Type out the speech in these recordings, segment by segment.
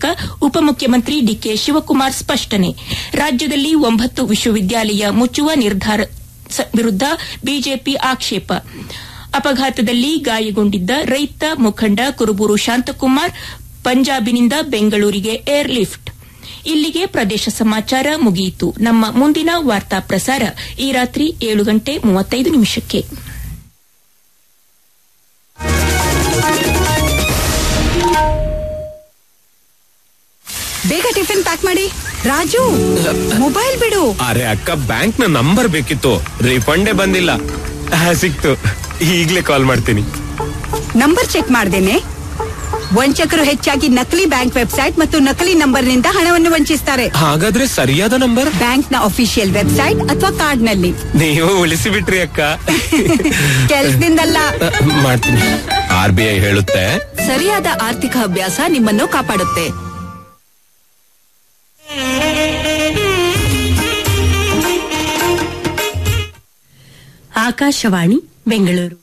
ಉಪಮುಖ್ಯಮಂತ್ರಿ ಡಿಕೆ ಶಿವಕುಮಾರ್ ಸ್ಪಷ್ಟನೆ ರಾಜ್ಯದಲ್ಲಿ ಒಂಬತ್ತು ವಿಶ್ವವಿದ್ಯಾಲಯ ಮುಚ್ಚುವ ನಿರ್ಧಾರ ವಿರುದ್ದ ಬಿಜೆಪಿ ಆಕ್ಷೇಪ ಅಪಘಾತದಲ್ಲಿ ಗಾಯಗೊಂಡಿದ್ದ ರೈತ ಮುಖಂಡ ಕುರುಬೂರು ಶಾಂತಕುಮಾರ್ ಪಂಜಾಬಿನಿಂದ ಬೆಂಗಳೂರಿಗೆ ಏರ್ ಲಿಫ್ಟ್ ಇಲ್ಲಿಗೆ ಪ್ರದೇಶ ಸಮಾಚಾರ ಮುಗಿಯಿತು ನಮ್ಮ ಮುಂದಿನ ವಾರ್ತಾ ಪ್ರಸಾರ ಈ ರಾತ್ರಿ ಏಳು ಗಂಟೆ ಮೂವತ್ತೈದು ನಿಮಿಷಕ್ಕೆ ಬೇಗ ಟಿಫಿನ್ ಪ್ಯಾಕ್ ಮಾಡಿ ರಾಜು ಮೊಬೈಲ್ ಬಿಡು ಅರೆ ಅಕ್ಕ ಬ್ಯಾಂಕ್ ನ ನಂಬರ್ ಬೇಕಿತ್ತು ರಿಫಂಡೇ ಬಂದಿಲ್ಲ ಆ, ಸಿಕ್ತು ಈಗ್ಲೇ ಕಾಲ್ ಮಾಡ್ತೀನಿ ನಂಬರ್ ಚೆಕ್ ಮಾಡ್ದೇನೆ ವಂಚಕರು ಹೆಚ್ಚಾಗಿ ನಕಲಿ ಬ್ಯಾಂಕ್ ವೆಬ್ಸೈಟ್ ಮತ್ತು ನಕಲಿ ನಂಬರ್ನಿಂದ ಹಣವನ್ನು ವಂಚಿಸ್ತಾರೆ ಹಾಗಾದ್ರೆ ಸರಿಯಾದ ನಂಬರ್ ಬ್ಯಾಂಕ್ನ ಅಫಿಷಿಯಲ್ ವೆಬ್ಸೈಟ್ ಅಥವಾ ಕಾರ್ಡ್ನಲ್ಲಿ ನೀವು ಉಳಿಸಿ ಬಿಟ್ರಿ ಅಕ್ಕ ಕೆಲ್ಸದಿಂದಲ್ಲ ಆ, ಮಾಡ್ತೀನಿ ಆರ್ ಬಿ ಐ ಹೇಳುತ್ತೆ ಸರಿಯಾದ ಆರ್ಥಿಕ ಅಭ್ಯಾಸ ನಿಮ್ಮನ್ನು ಕಾಪಾಡುತ್ತೆ ಆಕಾಶವಾಣಿ ಬೆಂಗಳೂರು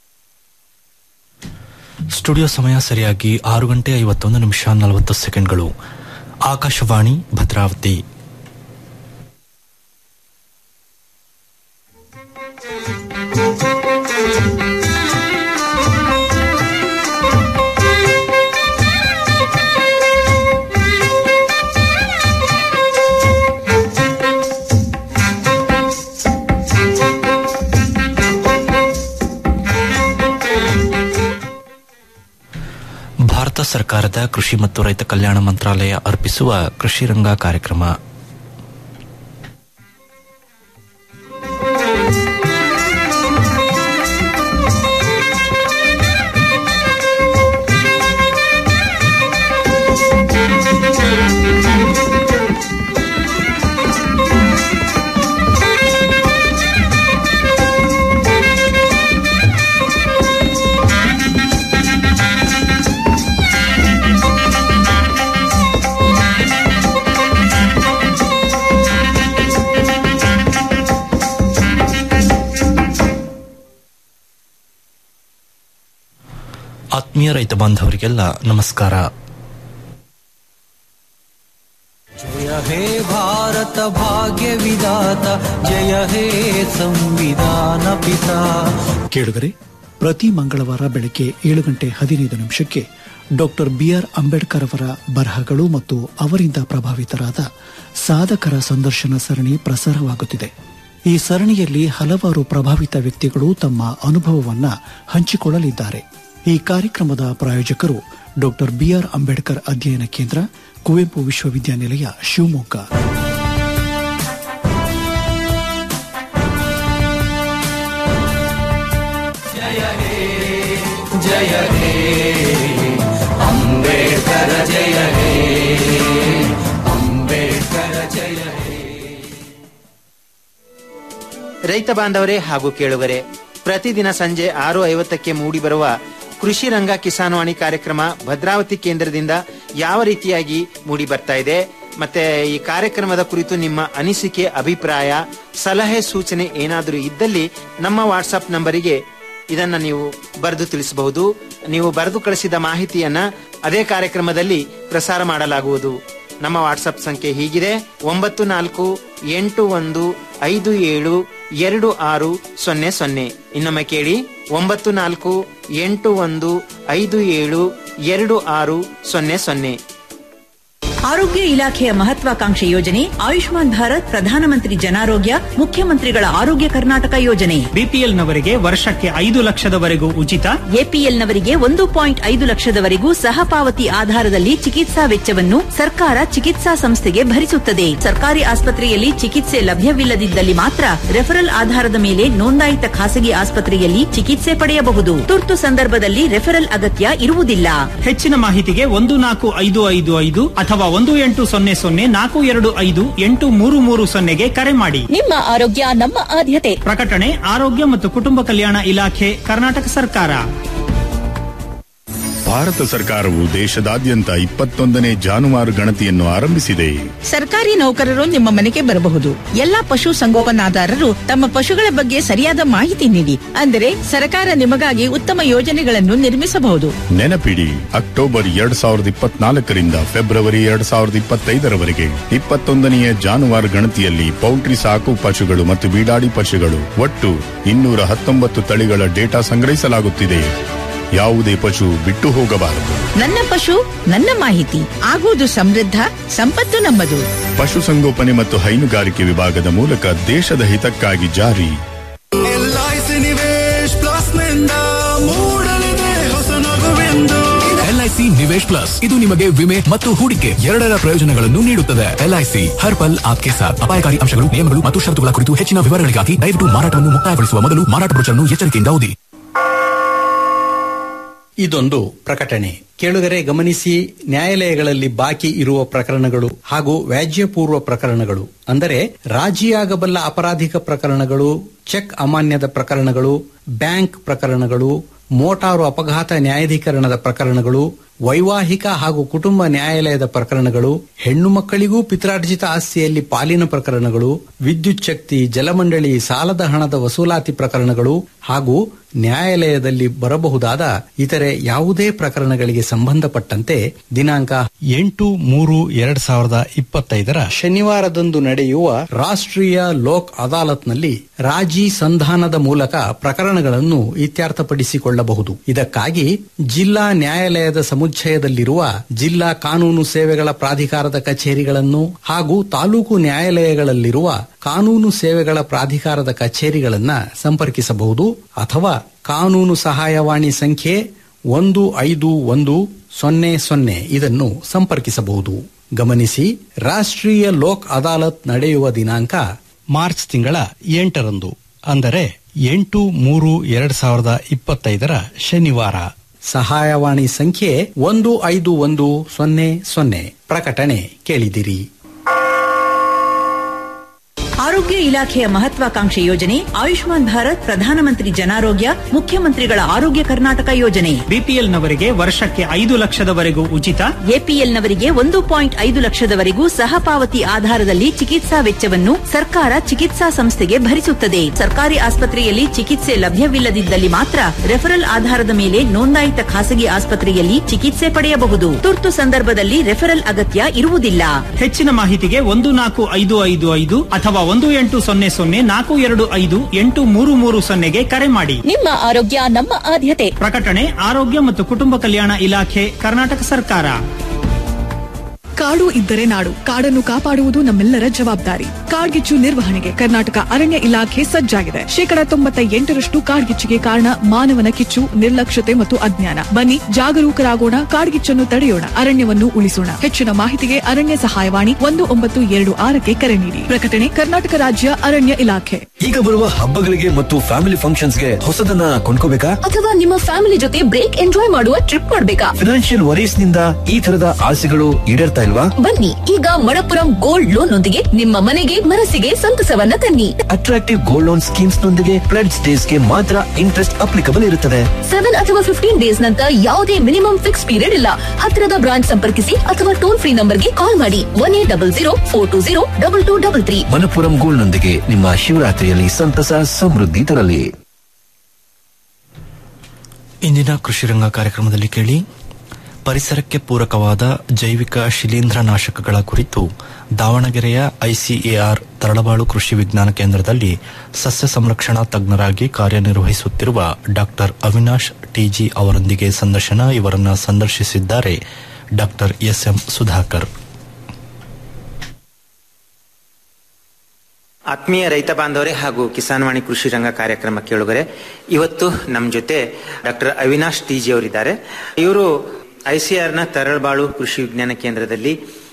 ಸ್ಟುಡಿಯೋ ಸಮಯ ಸರಿಯಾಗಿ ಆರು ಗಂಟೆ ಐವತ್ತೊಂದು ನಿಮಿಷ ನಲವತ್ತು ಸೆಕೆಂಡ್ಗಳು ಆಕಾಶವಾಣಿ ಭದ್ರಾವತಿ ಭಾರತ ಸರ್ಕಾರದ ಕೃಷಿ ಮತ್ತು ರೈತ ಕಲ್ಯಾಣ ಮಂತ್ರಾಲಯ ಅರ್ಪಿಸುವ ಕೃಷಿ ರಂಗ ಕಾರ್ಯಕ್ರಮ ಆತ್ಮೀಯ ರೈತ ಬಾಂಧವರಿಗೆಲ್ಲ ನಮಸ್ಕಾರ जय हे भारत भाग्य विधाता जय हे संविधान पिता ಕೇಳುಗರೆ ಪ್ರತಿ ಮಂಗಳವಾರ ಬೆಳಗ್ಗೆ ಏಳು ಗಂಟೆ ಹದಿನೈದು ನಿಮಿಷಕ್ಕೆ ಡಾಕ್ಟರ್ ಬಿಆರ್ ಅಂಬೇಡ್ಕರ್ ಅವರ ಬರಹಗಳು ಮತ್ತು ಅವರಿಂದ ಪ್ರಭಾವಿತರಾದ ಸಾಧಕರ ಸಂದರ್ಶನ ಸರಣಿ ಪ್ರಸಾರವಾಗುತ್ತಿದೆ ಈ ಸರಣಿಯಲ್ಲಿ ಹಲವಾರು ಪ್ರಭಾವಿತ ವ್ಯಕ್ತಿಗಳು ತಮ್ಮ ಅನುಭವವನ್ನ ಹಂಚಿಕೊಳ್ಳಲಿದ್ದಾರೆ ಈ ಕಾರ್ಯಕ್ರಮದ ಪ್ರಾಯೋಜಕರು ಡಾಕ್ಟರ್ ಬಿಆರ್ ಅಂಬೇಡ್ಕರ್ ಅಧ್ಯಯನ ಕೇಂದ್ರ ಕುವೆಂಪು ವಿಶ್ವವಿದ್ಯಾನಿಲಯ ಶಿವಮೊಗ್ಗ जय हे अंबेडकर जय हे अंबेडकर जय हे ರೈತ ಬಾಂಧವರೇ ಹಾಗೂ ಕೇಳುಗರೆ ಪ್ರತಿದಿನ ಸಂಜೆ ಆರು ಐವತ್ತಕ್ಕೆ ಮೂಡಿಬರುವ ಕೃಷಿ ರಂಗ ಕಿಸಾನ್ವಾಣಿ ಕಾರ್ಯಕ್ರಮ ಭದ್ರಾವತಿ ಕೇಂದ್ರದಿಂದ ಯಾವ ರೀತಿಯಾಗಿ ಮೂಡಿ ಬರ್ತಾ ಇದೆ ಮತ್ತೆ ಈ ಕಾರ್ಯಕ್ರಮದ ಕುರಿತು ನಿಮ್ಮ ಅನಿಸಿಕೆ ಅಭಿಪ್ರಾಯ ಸಲಹೆ ಸೂಚನೆ ಏನಾದರೂ ಇದ್ದಲ್ಲಿ ನಮ್ಮ ವಾಟ್ಸಪ್ ನಂಬರಿಗೆ ಇದನ್ನ ನೀವು ಬರೆದು ತಿಳಿಸಬಹುದು ನೀವು ಬರೆದು ಕಳಿಸಿದ ಮಾಹಿತಿಯನ್ನ ಅದೇ ಕಾರ್ಯಕ್ರಮದಲ್ಲಿ ಪ್ರಸಾರ ಮಾಡಲಾಗುವುದು ನಮ್ಮ ವಾಟ್ಸಪ್ ಸಂಖ್ಯೆ ಹೀಗಿದೆ ಒಂಬತ್ತು ನಾಲ್ಕು ಎಂಟು ಒಂದು ಐದು ಏಳು ಎರಡು ಆರು ಸೊನ್ನೆ ಸೊನ್ನೆ ಇನ್ನೊಮ್ಮೆ ಕೇಳಿ ಒಂಬತ್ತು ನಾಲ್ಕು ಎಂಟು ಒಂದು ಐದು ಏಳು ಎರಡು ಆರು ಸೊನ್ನೆ ಸೊನ್ನೆ ಆರೋಗ್ಯ ಇಲಾಖೆಯ ಮಹತ್ವಾಕಾಂಕ್ಷೆ ಯೋಜನೆ ಆಯುಷ್ಮಾನ್ ಭಾರತ್ ಪ್ರಧಾನಮಂತ್ರಿ ಜನಾರೋಗ್ಯ ಮುಖ್ಯಮಂತ್ರಿಗಳ ಆರೋಗ್ಯ ಕರ್ನಾಟಕ ಯೋಜನೆ ಬಿಪಿಎಲ್ ನವರಿಗೆ ವರ್ಷಕ್ಕೆ ಐದು ಲಕ್ಷದವರೆಗೂ ಉಚಿತ ಎಪಿಎಲ್ನವರಿಗೆ ಒಂದು ಪಾಯಿಂಟ್ ಐದು ಲಕ್ಷದವರೆಗೂ ಸಹಪಾವತಿ ಆಧಾರದಲ್ಲಿ ಚಿಕಿತ್ಸಾ ವೆಚ್ಚವನ್ನು ಸರ್ಕಾರ ಚಿಕಿತ್ಸಾ ಸಂಸ್ಥೆಗೆ ಭರಿಸುತ್ತದೆ ಸರ್ಕಾರಿ ಆಸ್ಪತ್ರೆಯಲ್ಲಿ ಚಿಕಿತ್ಸೆ ಲಭ್ಯವಿಲ್ಲದಿದ್ದಲ್ಲಿ ಮಾತ್ರ ರೆಫರಲ್ ಆಧಾರದ ಮೇಲೆ ನೋಂದಾಯಿತ ಖಾಸಗಿ ಆಸ್ಪತ್ರೆಯಲ್ಲಿ ಚಿಕಿತ್ಸೆ ಪಡೆಯಬಹುದು ತುರ್ತು ಸಂದರ್ಭದಲ್ಲಿ ರೆಫರಲ್ ಅಗತ್ಯ ಇರುವುದಿಲ್ಲ ಹೆಚ್ಚಿನ ಮಾಹಿತಿಗೆ ಒಂದು ನಾಲ್ಕು ಐದು ಐದು ಐದು ಅಥವಾ ಒಂದು ಎಂಟು ಸೊನ್ನೆ ಸೊನ್ನೆ ನಾಲ್ಕು ಎರಡು ಐದು ಎಂಟು ಮೂರು ಮೂರು ಸೊನ್ನೆಗೆ ಕರೆ ಮಾಡಿ ನಿಮ್ಮ ಆರೋಗ್ಯ ನಮ್ಮ ಆದ್ಯತೆ ಪ್ರಕಟಣೆ ಆರೋಗ್ಯ ಮತ್ತು ಕುಟುಂಬ ಕಲ್ಯಾಣ ಇಲಾಖೆ ಕರ್ನಾಟಕ ಸರ್ಕಾರ ಭಾರತ ಸರ್ಕಾರವು ದೇಶದಾದ್ಯಂತ ಇಪ್ಪತ್ತೊಂದನೇ ಜಾನುವಾರು ಗಣತಿಯನ್ನು ಆರಂಭಿಸಿದೆ ಸರ್ಕಾರಿ ನೌಕರರು ನಿಮ್ಮ ಮನೆಗೆ ಬರಬಹುದು ಎಲ್ಲಾ ಪಶು ಸಂಗೋಪನಾದಾರರು ತಮ್ಮ ಪಶುಗಳ ಬಗ್ಗೆ ಸರಿಯಾದ ಮಾಹಿತಿ ನೀಡಿ ಅಂದರೆ ಸರ್ಕಾರ ನಿಮಗಾಗಿ ಉತ್ತಮ ಯೋಜನೆಗಳನ್ನು ನಿರ್ಮಿಸಬಹುದು ನೆನಪಿಡಿ ಅಕ್ಟೋಬರ್ ಎರಡ್ ಸಾವಿರದ ಇಪ್ಪತ್ನಾಲ್ಕರಿಂದ ಫೆಬ್ರವರಿ ಎರಡ್ ಸಾವಿರದ ಇಪ್ಪತ್ತೈದರವರೆಗೆ ಇಪ್ಪತ್ತೊಂದನೆಯ ಜಾನುವಾರು ಗಣತಿಯಲ್ಲಿ ಪೌಲ್ಟ್ರಿ ಸಾಕು ಪಶುಗಳು ಮತ್ತು ಬೀಡಾಡಿ ಪಶುಗಳು ಒಟ್ಟು ಇನ್ನೂರ ಹತ್ತೊಂಬತ್ತು ತಳಿಗಳ ಡೇಟಾ ಸಂಗ್ರಹಿಸಲಾಗುತ್ತಿದೆ ಯಾವುದೇ ಪಶು ಬಿಟ್ಟು ಹೋಗಬಾರದು ನನ್ನ ಪಶು ನನ್ನ ಮಾಹಿತಿ ಆಗುವುದು ಸಮೃದ್ಧ ಸಂಪತ್ತು ನಮ್ಮದು ಪಶುಸಂಗೋಪನೆ ಮತ್ತು ಹೈನುಗಾರಿಕೆ ವಿಭಾಗದ ಮೂಲಕ ದೇಶದ ಹಿತಕ್ಕಾಗಿ ಜಾರಿ ಎಲ್ಐಸಿ ನಿವೇಶ್ ಪ್ಲಸ್ ನಿಂದ ಮೂಡಲಿದೆ ಹೊಸ ನಗುವೆಂದು ಎಲ್ಐಸಿ ನಿವೇಶ್ ಪ್ಲಸ್ ಇದು ನಿಮಗೆ ವಿಮೆ ಮತ್ತು ಹೂಡಿಕೆ ಎರಡರ ಪ್ರಯೋಜನಗಳನ್ನು ನೀಡುತ್ತದೆ ಎಲ್ಐಸಿ ಹರ್ ಪಲ್ ಆಪ್ಕೆ ಸಾಥ್ ಅಪಾಯಕಾರಿ ಅಂಶಗಳು ನಿಯಮಗಳು ಮತ್ತು ಷರತ್ತುಗಳ ಕುರಿತು ಹೆಚ್ಚಿನ ವಿವರಗಳಿಗಾಗಿ ದಯವಿಟ್ಟು ಮಾರಾಟವನ್ನು ಮುಕ್ತಾಯಗೊಳಿಸುವ ಮೊದಲು ಮಾರಾಟ ಬ್ರೋಚರ್ನ್ನು ಎಚ್ಚರಿಕೆಯಿಂದ ಓದಿ ಇದೊಂದು ಪ್ರಕಟಣೆ ಕೇಳುಗರೆ ಗಮನಿಸಿ ನ್ಯಾಯಾಲಯಗಳಲ್ಲಿ ಬಾಕಿ ಇರುವ ಪ್ರಕರಣಗಳು ಹಾಗೂ ವ್ಯಾಜ್ಯಪೂರ್ವ ಪ್ರಕರಣಗಳು ಅಂದರೆ ರಾಜಿಯಾಗಬಲ್ಲ ಅಪರಾಧಿಕ ಪ್ರಕರಣಗಳು ಚೆಕ್ ಅಮಾನ್ಯದ ಪ್ರಕರಣಗಳು ಬ್ಯಾಂಕ್ ಪ್ರಕರಣಗಳು ಮೋಟಾರು ಅಪಘಾತ ನ್ಯಾಯಾಧೀಕರಣದ ಪ್ರಕರಣಗಳು ವೈವಾಹಿಕ ಹಾಗೂ ಕುಟುಂಬ ನ್ಯಾಯಾಲಯದ ಪ್ರಕರಣಗಳು ಹೆಣ್ಣು ಮಕ್ಕಳಿಗೂ ಪಿತ್ರಾರ್ಜಿತ ಆಸ್ತಿಯಲ್ಲಿ ಪಾಲಿನ ಪ್ರಕರಣಗಳು ವಿದ್ಯುತ್ ಶಕ್ತಿ ಜಲಮಂಡಳಿ ಸಾಲದ ಹಣದ ವಸೂಲಾತಿ ಪ್ರಕರಣಗಳು ಹಾಗೂ ನ್ಯಾಯಾಲಯದಲ್ಲಿ ಬರಬಹುದಾದ ಇತರೆ ಯಾವುದೇ ಪ್ರಕರಣಗಳಿಗೆ ಸಂಬಂಧಪಟ್ಟಂತೆ ದಿನಾಂಕ ಎಂಟು ಮೂರು ಎರಡ್ ಸಾವಿರದ ಇಪ್ಪತ್ತೈದರ ಶನಿವಾರದಂದು ನಡೆಯುವ ರಾಷ್ಟ್ರೀಯ ಲೋಕ್ ಅದಾಲತ್ನಲ್ಲಿ ರಾಜಿ ಸಂಧಾನದ ಮೂಲಕ ಪ್ರಕರಣಗಳನ್ನು ಇತ್ಯರ್ಥಪಡಿಸಿಕೊಳ್ಳಬಹುದು ಇದಕ್ಕಾಗಿ ಜಿಲ್ಲಾ ನ್ಯಾಯಾಲಯದ ಸಮುಚ್ಚಯದಲ್ಲಿರುವ ಜಿಲ್ಲಾ ಕಾನೂನು ಸೇವೆಗಳ ಪ್ರಾಧಿಕಾರದ ಕಚೇರಿಗಳನ್ನು ಹಾಗೂ ತಾಲೂಕು ನ್ಯಾಯಾಲಯಗಳಲ್ಲಿರುವ ಕಾನೂನು ಸೇವೆಗಳ ಪ್ರಾಧಿಕಾರದ ಕಚೇರಿಗಳನ್ನ ಸಂಪರ್ಕಿಸಬಹುದು ಅಥವಾ ಕಾನೂನು ಸಹಾಯವಾಣಿ ಸಂಖ್ಯೆ ಒಂದು ಐದು ಒಂದು ಸೊನ್ನೆ ಸೊನ್ನೆ ಇದನ್ನು ಸಂಪರ್ಕಿಸಬಹುದು ಗಮನಿಸಿ ರಾಷ್ಟ್ರೀಯ ಲೋಕ್ ಅದಾಲತ್ ನಡೆಯುವ ದಿನಾಂಕ ಮಾರ್ಚ್ ತಿಂಗಳ ಎಂಟರಂದು ಅಂದರೆ ಎಂಟು ಮೂರು ಎರಡ್ ಸಾವಿರದ ಇಪ್ಪತ್ತೈದರ ಶನಿವಾರ ಸಹಾಯವಾಣಿ ಸಂಖ್ಯೆ ಒಂದು ಐದು ಒಂದು ಸೊನ್ನೆ ಸೊನ್ನೆ ಪ್ರಕಟಣೆ ಕೇಳಿದಿರಿ ಆರೋಗ್ಯ ಇಲಾಖೆಯ ಮಹತ್ವಾಕಾಂಕ್ಷೆ ಯೋಜನೆ ಆಯುಷ್ಮಾನ್ ಭಾರತ್ ಪ್ರಧಾನಮಂತ್ರಿ ಜನಾರೋಗ್ಯ ಮುಖ್ಯಮಂತ್ರಿಗಳ ಆರೋಗ್ಯ ಕರ್ನಾಟಕ ಯೋಜನೆ ಬಿಪಿಎಲ್ ನವರಿಗೆ ವರ್ಷಕ್ಕೆ ಐದು ಲಕ್ಷದವರೆಗೂ ಉಚಿತ ಎಪಿಎಲ್ ನವರಿಗೆ ಒಂದು ಪಾಯಿಂಟ್ ಐದು ಲಕ್ಷದವರೆಗೂ ಸಹ ಪಾವತಿ ಆಧಾರದಲ್ಲಿ ಚಿಕಿತ್ಸಾ ವೆಚ್ಚವನ್ನು ಸರ್ಕಾರ ಚಿಕಿತ್ಸಾ ಸಂಸ್ಥೆಗೆ ಭರಿಸುತ್ತದೆ ಸರ್ಕಾರಿ ಆಸ್ಪತ್ರೆಯಲ್ಲಿ ಚಿಕಿತ್ಸೆ ಲಭ್ಯವಿಲ್ಲದಿದ್ದಲ್ಲಿ ಮಾತ್ರ ರೆಫರಲ್ ಆಧಾರದ ಮೇಲೆ ನೋಂದಾಯಿತ ಖಾಸಗಿ ಆಸ್ಪತ್ರೆಯಲ್ಲಿ ಚಿಕಿತ್ಸೆ ಪಡೆಯಬಹುದು ತುರ್ತು ಸಂದರ್ಭದಲ್ಲಿ ರೆಫರಲ್ ಅಗತ್ಯ ಇರುವುದಿಲ್ಲ ಹೆಚ್ಚಿನ ಮಾಹಿತಿಗೆ ಒಂದು ನಾಲ್ಕು ಐದು ಐದು ಐದು ಅಥವಾ ಒಂದು ಎಂಟು ಸೊನ್ನೆ ಸೊನ್ನೆ ನಾಲ್ಕು ಎರಡು ಐದು ಎಂಟು ಮೂರು ಮೂರು ಸೊನ್ನೆಗೆ ಕರೆ ಮಾಡಿ ನಿಮ್ಮ ಆರೋಗ್ಯ ನಮ್ಮ ಆದ್ಯತೆ ಪ್ರಕಟಣೆ ಆರೋಗ್ಯ ಮತ್ತು ಕುಟುಂಬ ಕಲ್ಯಾಣ ಇಲಾಖೆ ಕರ್ನಾಟಕ ಸರ್ಕಾರ ಕಾಡು ಇದ್ದರೆ ನಾಡು ಕಾಡನ್ನು ಕಾಪಾಡುವುದು ನಮ್ಮೆಲ್ಲರ ಜವಾಬ್ದಾರಿ ಕಾಡ್ಗಿಚ್ಚು ನಿರ್ವಹಣೆಗೆ ಕರ್ನಾಟಕ ಅರಣ್ಯ ಇಲಾಖೆ ಸಜ್ಜಾಗಿದೆ ಶೇಕಡ ತೊಂಬತ್ತ ಎಂಟರಷ್ಟು ಕಾಡ್ಗಿಚ್ಚಿಗೆ ಕಾರಣ ಮಾನವನ ಕಿಚ್ಚು ನಿರ್ಲಕ್ಷ್ಯತೆ ಮತ್ತು ಅಜ್ಞಾನ ಬನ್ನಿ ಜಾಗರೂಕರಾಗೋಣ ಕಾಡ್ಗಿಚ್ಚನ್ನು ತಡೆಯೋಣ ಅರಣ್ಯವನ್ನು ಉಳಿಸೋಣ ಹೆಚ್ಚಿನ ಮಾಹಿತಿಗೆ ಅರಣ್ಯ ಸಹಾಯವಾಣಿ ಒಂದು ಒಂಬತ್ತು ಎರಡು ಆರಕ್ಕೆ ಕರೆ ನೀಡಿ ಪ್ರಕಟಣೆ ಕರ್ನಾಟಕ ರಾಜ್ಯ ಅರಣ್ಯ ಇಲಾಖೆ ಈಗ ಬರುವ ಹಬ್ಬಗಳಿಗೆ ಮತ್ತು ಫ್ಯಾಮಿಲಿ ಫಂಕ್ಷನ್ಸ್ಗೆ ಹೊಸದನ್ನ ಕೊಂಡ್ಕೋಬೇಕಾ ಅಥವಾ ನಿಮ್ಮ ಫ್ಯಾಮಿಲಿ ಜೊತೆ ಬ್ರೇಕ್ ಎಂಜಾಯ್ ಮಾಡುವ ಟ್ರಿಪ್ ಮಾಡ್ಬೇಕಾ ಫಿನಾನ್ಷಿಯಲ್ ವರೀಸ್ ನಿಂದ ಈ ತರದ ಆಸೆಗಳು ಈಡೇರ್ತಾ ಇಲ್ವಾ ಬನ್ನಿ ಈಗ ಮಣಪುರಂ ಗೋಲ್ಡ್ ಲೋನ್ ನೊಂದಿಗೆ ನಿಮ್ಮ ಮನೆಗೆ ಮನಸ್ಸಿಗೆ ಸಂತಸವನ್ನ ತನ್ನಿ ಅಟ್ರಾಕ್ಟಿವ್ ಗೋಲ್ಡ್ ಲೋನ್ ಸ್ಕೀಮ್ಸ್ ನೊಂದಿಗೆ ಪ್ಲೆಡ್ಸ್ ಡೇಸ್ ಗೆ ಮಾತ್ರ ಇಂಟ್ರೆಸ್ಟ್ ಅಪ್ಲಿಕಬಲ್ ಇರುತ್ತದೆ ಸೆವೆನ್ ಅಥವಾ ಫಿಫ್ಟೀನ್ ಡೇಸ್ ನಂತರ ಯಾವುದೇ ಮಿನಿಮಮ್ ಫಿಕ್ಸ್ ಪೀರಿಯಡ್ ಇಲ್ಲ ಹತ್ತಿರದ ಬ್ರಾಂಚ್ ಸಂಪರ್ಕಿಸಿ ಅಥವಾ ಟೋಲ್ ಫ್ರೀ ನಂಬರ್ಗೆ ಕಾಲ್ ಮಾಡಿ one eight double zero four two zero double two double three Manappuram gold ನೊಂದಿಗೆ ನಿಮ್ಮ ಶಿವರಾತ್ರಿಯಲ್ಲಿ ಸಂತಸ ಸಮೃದ್ಧಿ ತರಲಿ ಇಂದಿನ ಕೃಷಿರಂಗ ಕಾರ್ಯಕ್ರಮದಲ್ಲಿ ಕೇಳಿ ಪರಿಸರಕ್ಕೆ ಪೂರಕವಾದ ಜೈವಿಕ ಶಿಲೀಂಧ್ರನಾಶಕಗಳ ಕುರಿತು ದಾವಣಗೆರೆಯ ಐಸಿಎಆರ್ ತರಳಬಾಳು ಕೃಷಿ ವಿಜ್ಞಾನ ಕೇಂದ್ರದಲ್ಲಿ ಸಸ್ಯ ಸಂರಕ್ಷಣಾ ತಜ್ಞರಾಗಿ ಕಾರ್ಯನಿರ್ವಹಿಸುತ್ತಿರುವ ಡಾಕ್ಟರ್ ಅವಿನಾಶ್ ಟಿಜಿ ಅವರೊಂದಿಗೆ ಸಂದರ್ಶನ ಇವರನ್ನ ಸಂದರ್ಶಿಸಿದ್ದಾರೆ ಡಾಕ್ಟರ್ ಎಸ್ಎಂ ಸುಧಾಕರ್ ಆತ್ಮೀಯ ರೈತ ಬಾಂಧವರೇ ಹಾಗೂ ಕಿಸಾನ್ವಾಣಿ ಕೃಷಿ ರಂಗ ಕಾರ್ಯಕ್ರಮ ಕೇಳುಗರೆ ಇವತ್ತು ನಮ್ಮ ಜೊತೆ ಡಾಕ್ಟರ್ ಅವಿನಾಶ್ ಟಿ ಜಿ ಅವರಿದ್ದಾರೆ ಇವರು ಐಸಿಆರ್ ನ ತರಳಬಾಳು ಕೃಷಿ ವಿಜ್ಞಾನ ಕೇಂದ್ರದಲ್ಲಿ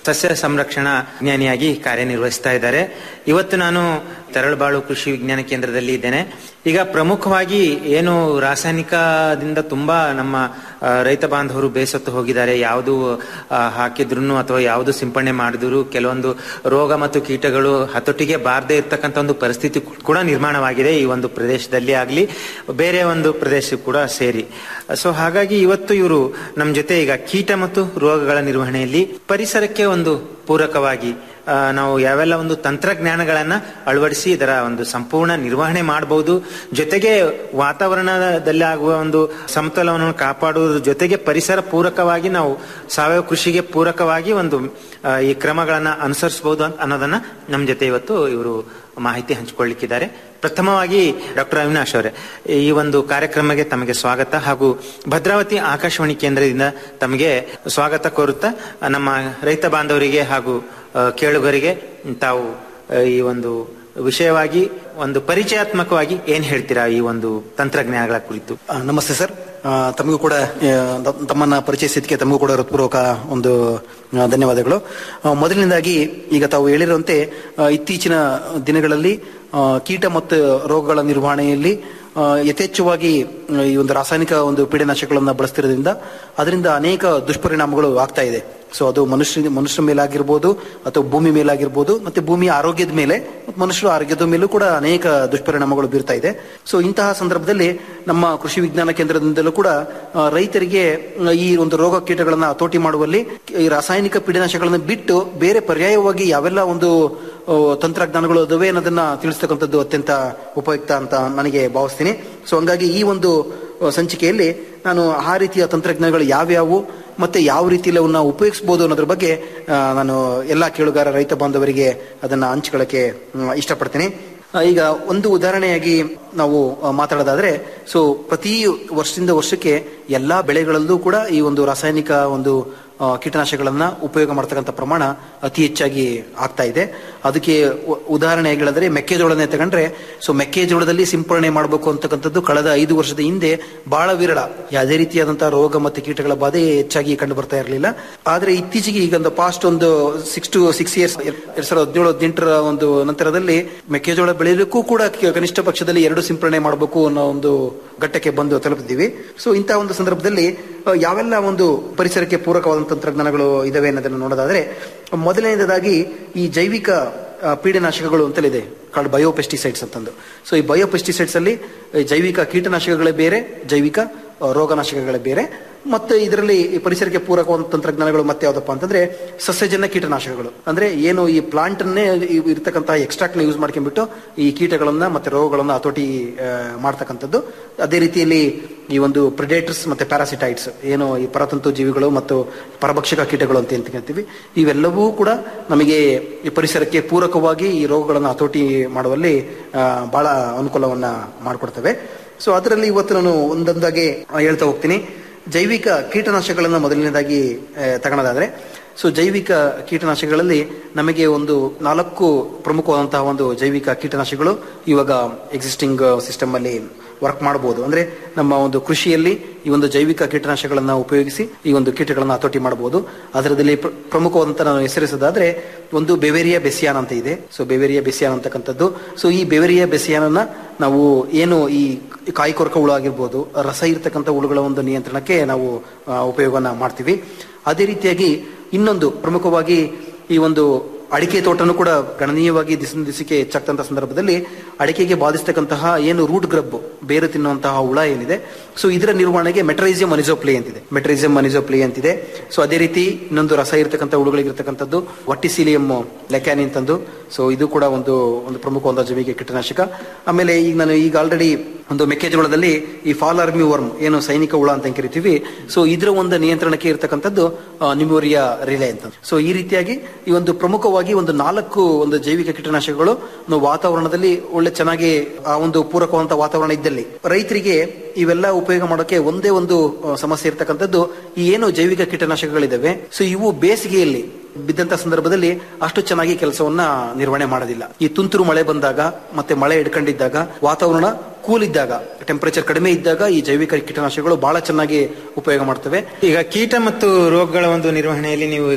ಸಸ್ಯ ಸಂರಕ್ಷಣಾ ವಿಜ್ಞಾನಿಯಾಗಿ ಕಾರ್ಯನಿರ್ವಹಿಸ್ತಾ ಇದ್ದಾರೆ ಇವತ್ತು ನಾನು ತೆರಳುಬಾಳು ಕೃಷಿ ವಿಜ್ಞಾನ ಕೇಂದ್ರದಲ್ಲಿ ಇದ್ದೇನೆ ಈಗ ಪ್ರಮುಖವಾಗಿ ಏನು ರಾಸಾಯನಿಕದಿಂದ ತುಂಬಾ ನಮ್ಮ ಆ, ರೈತ ಬಾಂಧವರು ಬೇಸತ್ತು ಹೋಗಿದ್ದಾರೆ ಯಾವುದು ಹಾಕಿದ್ರು ಅಥವಾ ಯಾವುದು ಸಿಂಪಡಣೆ ಮಾಡಿದ್ರು ಕೆಲವೊಂದು ರೋಗ ಮತ್ತು ಕೀಟಗಳು ಹತೋಟಿಗೆ ಬಾರದೇ ಇರ್ತಕ್ಕಂಥ ಒಂದು ಪರಿಸ್ಥಿತಿ ಕೂಡ ನಿರ್ಮಾಣವಾಗಿದೆ ಈ ಒಂದು ಪ್ರದೇಶದಲ್ಲಿ ಆಗಲಿ ಬೇರೆ ಒಂದು ಪ್ರದೇಶ ಕೂಡ ಸೇರಿ ಸೊ ಹಾಗಾಗಿ ಇವತ್ತು ಇವರು ನಮ್ಮ ಜೊತೆ ಈಗ ಕೀಟ ಮತ್ತು ರೋಗಗಳ ನಿರ್ವಹಣೆಯಲ್ಲಿ ಪರಿಸರಕ್ಕೆ ಒಂದು ಪೂರಕವಾಗಿ ಆ, ನಾವು ಯಾವೆಲ್ಲ ಒಂದು ತಂತ್ರಜ್ಞಾನಗಳನ್ನ ಅಳವಡಿಸಿ ಇದರ ಒಂದು ಸಂಪೂರ್ಣ ನಿರ್ವಹಣೆ ಮಾಡಬಹುದು ಜೊತೆಗೆ ವಾತಾವರಣದಲ್ಲಿ ಆಗುವ ಒಂದು ಸಮತೋಲನವನ್ನು ಕಾಪಾಡುವುದ್ರ ಜೊತೆಗೆ ಪರಿಸರ ಪೂರಕವಾಗಿ ನಾವು ಸಾವಯವ ಕೃಷಿಗೆ ಪೂರಕವಾಗಿ ಒಂದು ಆ, ಈ ಕ್ರಮಗಳನ್ನ ಅನುಸರಿಸಬಹುದು ಅಂತ ಅನ್ನೋದನ್ನ ನಮ್ಮ ಜೊತೆ ಇವತ್ತು ಇವರು ಮಾಹಿತಿ ಹಂಚಿಕೊಳ್ಳಿಕ್ಕಿದ್ದಾರೆ ಪ್ರಥಮವಾಗಿ ಡಾಕ್ಟರ್ ಅವಿನಾಶ್ ಅವರೇ ಈ ಒಂದು ಕಾರ್ಯಕ್ರಮಕ್ಕೆ ತಮಗೆ ಸ್ವಾಗತ ಹಾಗೂ ಭದ್ರಾವತಿ ಆಕಾಶವಾಣಿ ಕೇಂದ್ರದಿಂದ ತಮಗೆ ಸ್ವಾಗತ ಕೋರುತ್ತಾ ನಮ್ಮ ರೈತ ಬಾಂಧವರಿಗೆ ಹಾಗೂ ಆ, ಕೇಳುಗರಿಗೆ ತಾವು ಆ, ಈ ಒಂದು ವಿಷಯವಾಗಿ ಒಂದು ಪರಿಚಯಾತ್ಮಕವಾಗಿ ಏನ್ ಹೇಳ್ತೀರಾ ಈ ಒಂದು ತಂತ್ರಜ್ಞಾನಗಳ ಕುರಿತು ಆ, ನಮಸ್ತೆ ಸರ್ ಆ, ತಮಗೂ ಕೂಡ ಆ, ತ- ತಮ್ಮನ್ನ ಪರಿಚಯಿಸಿದ್ದಕ್ಕೆ ತಮಗೂ ಕೂಡ ಹೃತ್ಪೂರ್ವಕ ಒಂದು ಆ, ಧನ್ಯವಾದಗಳು ಆ, ಮೊದಲನೇದಾಗಿ ಈಗ ತಾವು ಹೇಳಿರುವಂತೆ ಆ, ಇತ್ತೀಚಿನ ದಿನಗಳಲ್ಲಿ ಆ, ಕೀಟ ಮತ್ತು ರೋಗಗಳ ನಿರ್ವಹಣೆಯಲ್ಲಿ ಆ, ಯಥೇಚ್ಛವಾಗಿ ಆ, ಈ ಒಂದು ರಾಸಾಯನಿಕ ಒಂದು ಪೀಡನಾಶಕಗಳನ್ನು ಬಳಸ್ತಿರೋದ್ರಿಂದ ಅದರಿಂದ ಅನೇಕ ದುಷ್ಪರಿಣಾಮಗಳು ಆಗ್ತಾ ಇದೆ ಸೊ ಅದು ಮನುಷ್ಯ ಮನುಷ್ಯರ ಮೇಲಾಗಿರ್ಬೋದು ಅಥವಾ ಭೂಮಿ ಮೇಲಾಗಿರ್ಬೋದು ಮತ್ತೆ ಭೂಮಿಯ ಆರೋಗ್ಯದ ಮೇಲೆ ಮತ್ತು ಮನುಷ್ಯರ ಆರೋಗ್ಯದ ಮೇಲೂ ಕೂಡ ಅನೇಕ ದುಷ್ಪರಿಣಾಮಗಳು ಬೀರ್ತಾ ಇದೆ ಸೊ ಇಂತಹ ಸಂದರ್ಭದಲ್ಲಿ ನಮ್ಮ ಕೃಷಿ ವಿಜ್ಞಾನ ಕೇಂದ್ರದಿಂದಲೂ ಕೂಡ ಆ, ರೈತರಿಗೆ ಆ, ಈ ಒಂದು ರೋಗ ಕೀಟಗಳನ್ನ ಹತೋಟಿ ಮಾಡುವಲ್ಲಿ ಈ ರಾಸಾಯನಿಕ ಪೀಡನಾಶಕಗಳನ್ನು ಬಿಟ್ಟು ಬೇರೆ ಪರ್ಯಾಯವಾಗಿ ಯಾವೆಲ್ಲ ಒಂದು ಆ, ತಂತ್ರಜ್ಞಾನಗಳು ಅದಾವೆ ಅನ್ನೋದನ್ನ ತಿಳಿಸ್ತಕ್ಕಂಥದ್ದು ಅತ್ಯಂತ ಉಪಯುಕ್ತ ಅಂತ ನನಗೆ ಭಾವಿಸ್ತೀನಿ ಸೊ ಹಂಗಾಗಿ ಈ ಒಂದು ಆ, ಸಂಚಿಕೆಯಲ್ಲಿ ನಾನು ಆ ರೀತಿಯ ತಂತ್ರಜ್ಞಾನಗಳು ಯಾವ್ಯಾವು ಮತ್ತೆ ಯಾವ ರೀತಿಯಲ್ಲಿ ಅವನ್ನ ಉಪಯೋಗಿಸಬಹುದು ಅನ್ನೋದ್ರ ಬಗ್ಗೆ ಆ, ನಾನು ಎಲ್ಲಾ ಕೇಳುಗಾರ ರೈತ ಬಾಂಧವರಿಗೆ ಅದನ್ನ ಹಂಚ್ಕೊಳ್ಳಕ್ಕೆ ಮ್, ಇಷ್ಟಪಡ್ತೀನಿ ಆ, ಈಗ ಒಂದು ಉದಾಹರಣೆಯಾಗಿ ನಾವು ಆ, ಮಾತಾಡೋದಾದ್ರೆ ಸೊ ಪ್ರತಿ ವರ್ಷದಿಂದ ವರ್ಷಕ್ಕೆ ಎಲ್ಲಾ ಬೆಳೆಗಳಲ್ಲೂ ಕೂಡ ಈ ಒಂದು ರಾಸಾಯನಿಕ ಒಂದು ಆ, ಕೀಟನಾಶಕಗಳನ್ನ ಉಪಯೋಗ ಮಾಡ್ತಕ್ಕಂಥ ಪ್ರಮಾಣ ಅತಿ ಹೆಚ್ಚಾಗಿ ಆಗ್ತಾ ಇದೆ ಅದಕ್ಕೆ ಉ- ಉದಾಹರಣೆಯಾಗಿ ಹೇಳಿದ್ರೆ ಮೆಕ್ಕೆಜೋಳನೇ ತಗೊಂಡ್ರೆ ಸೊ ಮೆಕ್ಕೆಜೋಳದಲ್ಲಿ ಸಿಂಪರಣೆ ಮಾಡಬೇಕು ಅಂತಕ್ಕಂಥದ್ದು ಕಳೆದ ಐದು ವರ್ಷದ ಹಿಂದೆ ಬಹಳ ವಿರಳ ಯಾವುದೇ ರೀತಿಯಾದಂತಹ ರೋಗ ಮತ್ತು ಕೀಟಗಳ ಬಾಧೆ ಹೆಚ್ಚಾಗಿ ಕಂಡು ಬರ್ತಾ ಇರಲಿಲ್ಲ ಆದ್ರೆ ಇತ್ತೀಚೆಗೆ ಈಗ ಒಂದು ಪಾಸ್ಟ್ ಒಂದು ಸಿಕ್ಸ್ ಟು ಸಿಕ್ಸ್ ಇಯರ್ಸ್ ಎರಡ್ ಸಾವಿರದ ಹದಿನೇಳು ಹದಿನೆಂಟರ ಒಂದು ನಂತರದಲ್ಲಿ ಮೆಕ್ಕೆಜೋಳ ಬೆಳೆಯಲಿಕ್ಕೂ ಕೂಡ ಕ- ಕನಿಷ್ಠ ಪಕ್ಷದಲ್ಲಿ ಎರಡು ಸಿಂಪರಣೆ ಮಾಡಬೇಕು ಅನ್ನೋ ಒಂದು ಘಟ್ಟಕ್ಕೆ ಬಂದು ತಲುಪಿದ್ದೀವಿ ಸೊ ಇಂತಹ ಒಂದು ಸಂದರ್ಭದಲ್ಲಿ ಆ, ಯಾವೆಲ್ಲ ಒಂದು ಪರಿಸರಕ್ಕೆ ಪೂರಕವಾದ ತಂತ್ರಜ್ಞಾನಗಳು ಇದಾವೆ ಅನ್ನೋದನ್ನು ನೋಡೋದಾದ್ರೆ ಮೊದಲನೇದಾಗಿ ಈ ಜೈವಿಕ ಆ, ಪೀಡನಾಶಕಗಳು ಅಂತಲಿದೆ ಕಾಲ್ಡ್ ಬಯೋಪೆಸ್ಟಿಸೈಡ್ಸ್ ಅಂತಂದು ಸೊ ಈ ಬಯೋಪೆಸ್ಟಿಸೈಡ್ಸ್ ಅಲ್ಲಿ ಈ ಜೈವಿಕ ಕೀಟನಾಶಕಗಳೇ ಬೇರೆ ಜೈವಿಕ ಆ, ರೋಗನಾಶಕಗಳೇ ಬೇರೆ ಮತ್ತೆ ಇದರಲ್ಲಿ ಈ ಪರಿಸರಕ್ಕೆ ಪೂರಕವಾದ ತಂತ್ರಜ್ಞಾನಗಳು ಮತ್ತೆ ಯಾವ್ದಪ್ಪ ಅಂತಂದ್ರೆ ಸಸ್ಯಜನ್ಯ ಕೀಟನಾಶಕಗಳು ಅಂದ್ರೆ ಏನು ಈ ಪ್ಲಾಂಟ್ ಅನ್ನೇ ಇ- ಇರ್ತಕ್ಕಂತಹ ಎಕ್ಸ್ಟ್ರಾಕ್ಟ್ ನ ಯೂಸ್ ಮಾಡ್ಕೊಂಡ್ಬಿಟ್ಟು ಈ ಕೀಟಗಳನ್ನ ಮತ್ತೆ ರೋಗಗಳನ್ನ ಹತೋಟಿ ಆ, ಮಾಡ್ತಕ್ಕಂಥದ್ದು ಅದೇ ರೀತಿಯಲ್ಲಿ ಈ ಒಂದು ಪ್ರಿಡೇಟರ್ಸ್ ಮತ್ತೆ ಪ್ಯಾರಾಸಿಟೈಡ್ಸ್ ಏನು ಈ ಪರತಂತು ಜೀವಿಗಳು ಮತ್ತು ಪರಭಕ್ಷಕ ಕೀಟಗಳು ಅಂತ ಏನ್ ಕರಿತೀವಿ ಇವೆಲ್ಲವೂ ಕೂಡ ನಮಗೆ ಈ ಪರಿಸರಕ್ಕೆ ಪೂರಕವಾಗಿ ಈ ರೋಗಗಳನ್ನು ಹತೋಟಿ ಮಾಡುವಲ್ಲಿ ಆ, ಬಹಳ ಅನುಕೂಲವನ್ನ ಮಾಡಿಕೊಡ್ತವೆ ಸೊ ಅದರಲ್ಲಿ ಇವತ್ತು ನಾನು ಒಂದೊಂದಾಗಿ ಆ, ಹೇಳ್ತಾ ಹೋಗ್ತೀನಿ ಜೈವಿಕ ಕೀಟನಾಶಕಗಳನ್ನ ಮೊದಲನೇದಾಗಿ ಆ, ತಗೊಳೋದಾದ್ರೆ ಸೊ ಜೈವಿಕ ಕೀಟನಾಶಕಗಳಲ್ಲಿ ನಮಗೆ ಒಂದು ನಾಲ್ಕು ಪ್ರಮುಖವಾದಂತಹ ಒಂದು ಜೈವಿಕ ಕೀಟನಾಶಕಗಳು ಇವಾಗ ಎಕ್ಸಿಸ್ಟಿಂಗ್ ಸಿಸ್ಟಮ್ ಅಲ್ಲಿ ವರ್ಕ್ ಮಾಡಬಹುದು ಅಂದ್ರೆ ನಮ್ಮ ಒಂದು ಕೃಷಿಯಲ್ಲಿ ಈ ಒಂದು ಜೈವಿಕ ಕೀಟನಾಶಕಗಳನ್ನ ಉಪಯೋಗಿಸಿ ಈ ಒಂದು ಕೀಟಗಳನ್ನ ಹತೋಟಿ ಮಾಡಬಹುದು ಅದರಲ್ಲಿ ಪ್ರ- ಪ್ರಮುಖವಾದಂತ ನಾನು ಹೆಸರಿಸೋದಾದ್ರೆ ಒಂದು ಬೆವೇರಿಯಾ ಬೆಸಿಯಾನ್ ಅಂತ ಇದೆ ಸೊ ಬೆವೇರಿಯಾ ಬೆಸಿಯಾನ್ ಅಂತಕ್ಕಂಥದ್ದು ಸೊ ಈ ಬೆವೇರಿಯಾ ಬೆಸಿಯಾನನ್ನ ನಾವು ಏನು ಈ ಕಾಯಿಕೊರಕ ಹುಳು ಆಗಿರ್ಬೋದು ರಸ ಇರ್ತಕ್ಕಂಥ ಹುಳುಗಳ ಒಂದು ನಿಯಂತ್ರಣಕ್ಕೆ ನಾವು ಆ, ಉಪಯೋಗನ ಮಾಡ್ತೀವಿ ಅದೇ ರೀತಿಯಾಗಿ ಇನ್ನೊಂದು ಪ್ರಮುಖವಾಗಿ ಈ ಒಂದು ಅಡಿಕೆ ತೋಟನು ಕೂಡ ಗಣನೀಯವಾಗಿ ದಿಸ ದಿಸಕ್ಕೆ ಹೆಚ್ಚಾಗ್ತಂತ ಸಂದರ್ಭದಲ್ಲಿ ಅಡಿಕೆಗೆ ಬಾಧಿಸ್ತಕ್ಕಂತಹ ಏನು ರೂಟ್ ಗ್ರಬ್ ಬೇರು ತಿನ್ನುವಂತಹ ಹುಳ ಏನಿದೆ ಸೊ ಇದರ ನಿರ್ವಹಣೆಗೆ ಮೆಟ್ರೈಸಿಯಂ ಅನಿಸೋಪ್ಲಿ ಅಂತಿದೆ ಮೆಟ್ರೈಸಿಯಂ ಅನಿಸೋಪ್ಲಿ ಅಂತಿದೆ ಸೊ ಅದೇ ರೀತಿ ಇನ್ನೊಂದು ರಸ ಇರ್ತಕ್ಕಂಥ ಹುಳುಗಳಿಗಿರ್ತಕ್ಕಂಥದ್ದು ವಟ್ಟಿಸಿಲಿಯಂ ಲೆಕ್ಯಾನಿ ಅಂತಂದು ಸೊ ಇದು ಕೂಡ ಒಂದು ಒಂದು ಪ್ರಮುಖ ಒಂದು ಜೈವಿಕ ಕೀಟನಾಶಕ ಆಮೇಲೆ ಈಗ ನಾನು ಈಗ ಆಲ್ರೆಡಿ ಒಂದು ಮೆಕ್ಕೆಜೋಳದಲ್ಲಿ ಈ ಫಾಲ್ ಆರ್ಮಿ ವರ್ಮ್ ಏನು ಸೈನಿಕ ಹುಳ ಅಂತ ಏನ್ ಕರಿತೀವಿ ಸೊ ಇದರ ಒಂದು ನಿಯಂತ್ರಣಕ್ಕೆ ಇರ್ತಕ್ಕಂಥದ್ದು ನಿಮೋರಿಯಾ ರಿಲೆ ಅಂತ ಸೊ ಈ ರೀತಿಯಾಗಿ ಈ ಒಂದು ಪ್ರಮುಖವಾಗಿ ಒಂದು ನಾಲ್ಕು ಒಂದು ಜೈವಿಕ ಕೀಟನಾಶಕಗಳು ನಾವು ವಾತಾವರಣದಲ್ಲಿ ಒಳ್ಳೆ ಚೆನ್ನಾಗಿ ಆ ಒಂದು ಪೂರಕವಂತ ವಾತಾವರಣ ಇದ್ದಲ್ಲಿ ರೈತರಿಗೆ ಇವೆಲ್ಲ ಉಪಯೋಗ ಮಾಡೋಕೆ ಒಂದೇ ಒಂದು ಆ, ಸಮಸ್ಯೆ ಇರ್ತಕ್ಕಂಥದ್ದು ಈ ಏನು ಜೈವಿಕ ಕೀಟನಾಶಕಗಳಿದಾವೆ ಸೊ ಇವು ಬೇಸಿಗೆಯಲ್ಲಿ ಬಿದ್ದಂತ ಸಂದರ್ಭದಲ್ಲಿ ಅಷ್ಟು ಚೆನ್ನಾಗಿ ಕೆಲಸವನ್ನ ನಿರ್ವಹಣೆ ಮಾಡೋದಿಲ್ಲ ಈ ತುಂತುರು ಮಳೆ ಬಂದಾಗ ಮತ್ತೆ ಮಳೆ ಹಿಡ್ಕೊಂಡಿದ್ದಾಗ ವಾತಾವರಣ ಕೂಲ್ ಇದ್ದಾಗ ಟೆಂಪರೇಚರ್ ಕಡಿಮೆ ಇದ್ದಾಗ ಈ ಜೈವಿಕ ಕೀಟನಾಶಕಗಳು ಬಹಳ ಚೆನ್ನಾಗಿ ಉಪಯೋಗ ಮಾಡ್ತವೆ ಈಗ ಕೀಟ ಮತ್ತು ರೋಗಗಳ ಒಂದು ನಿರ್ವಹಣೆಯಲ್ಲಿ ನೀವು ಈಗ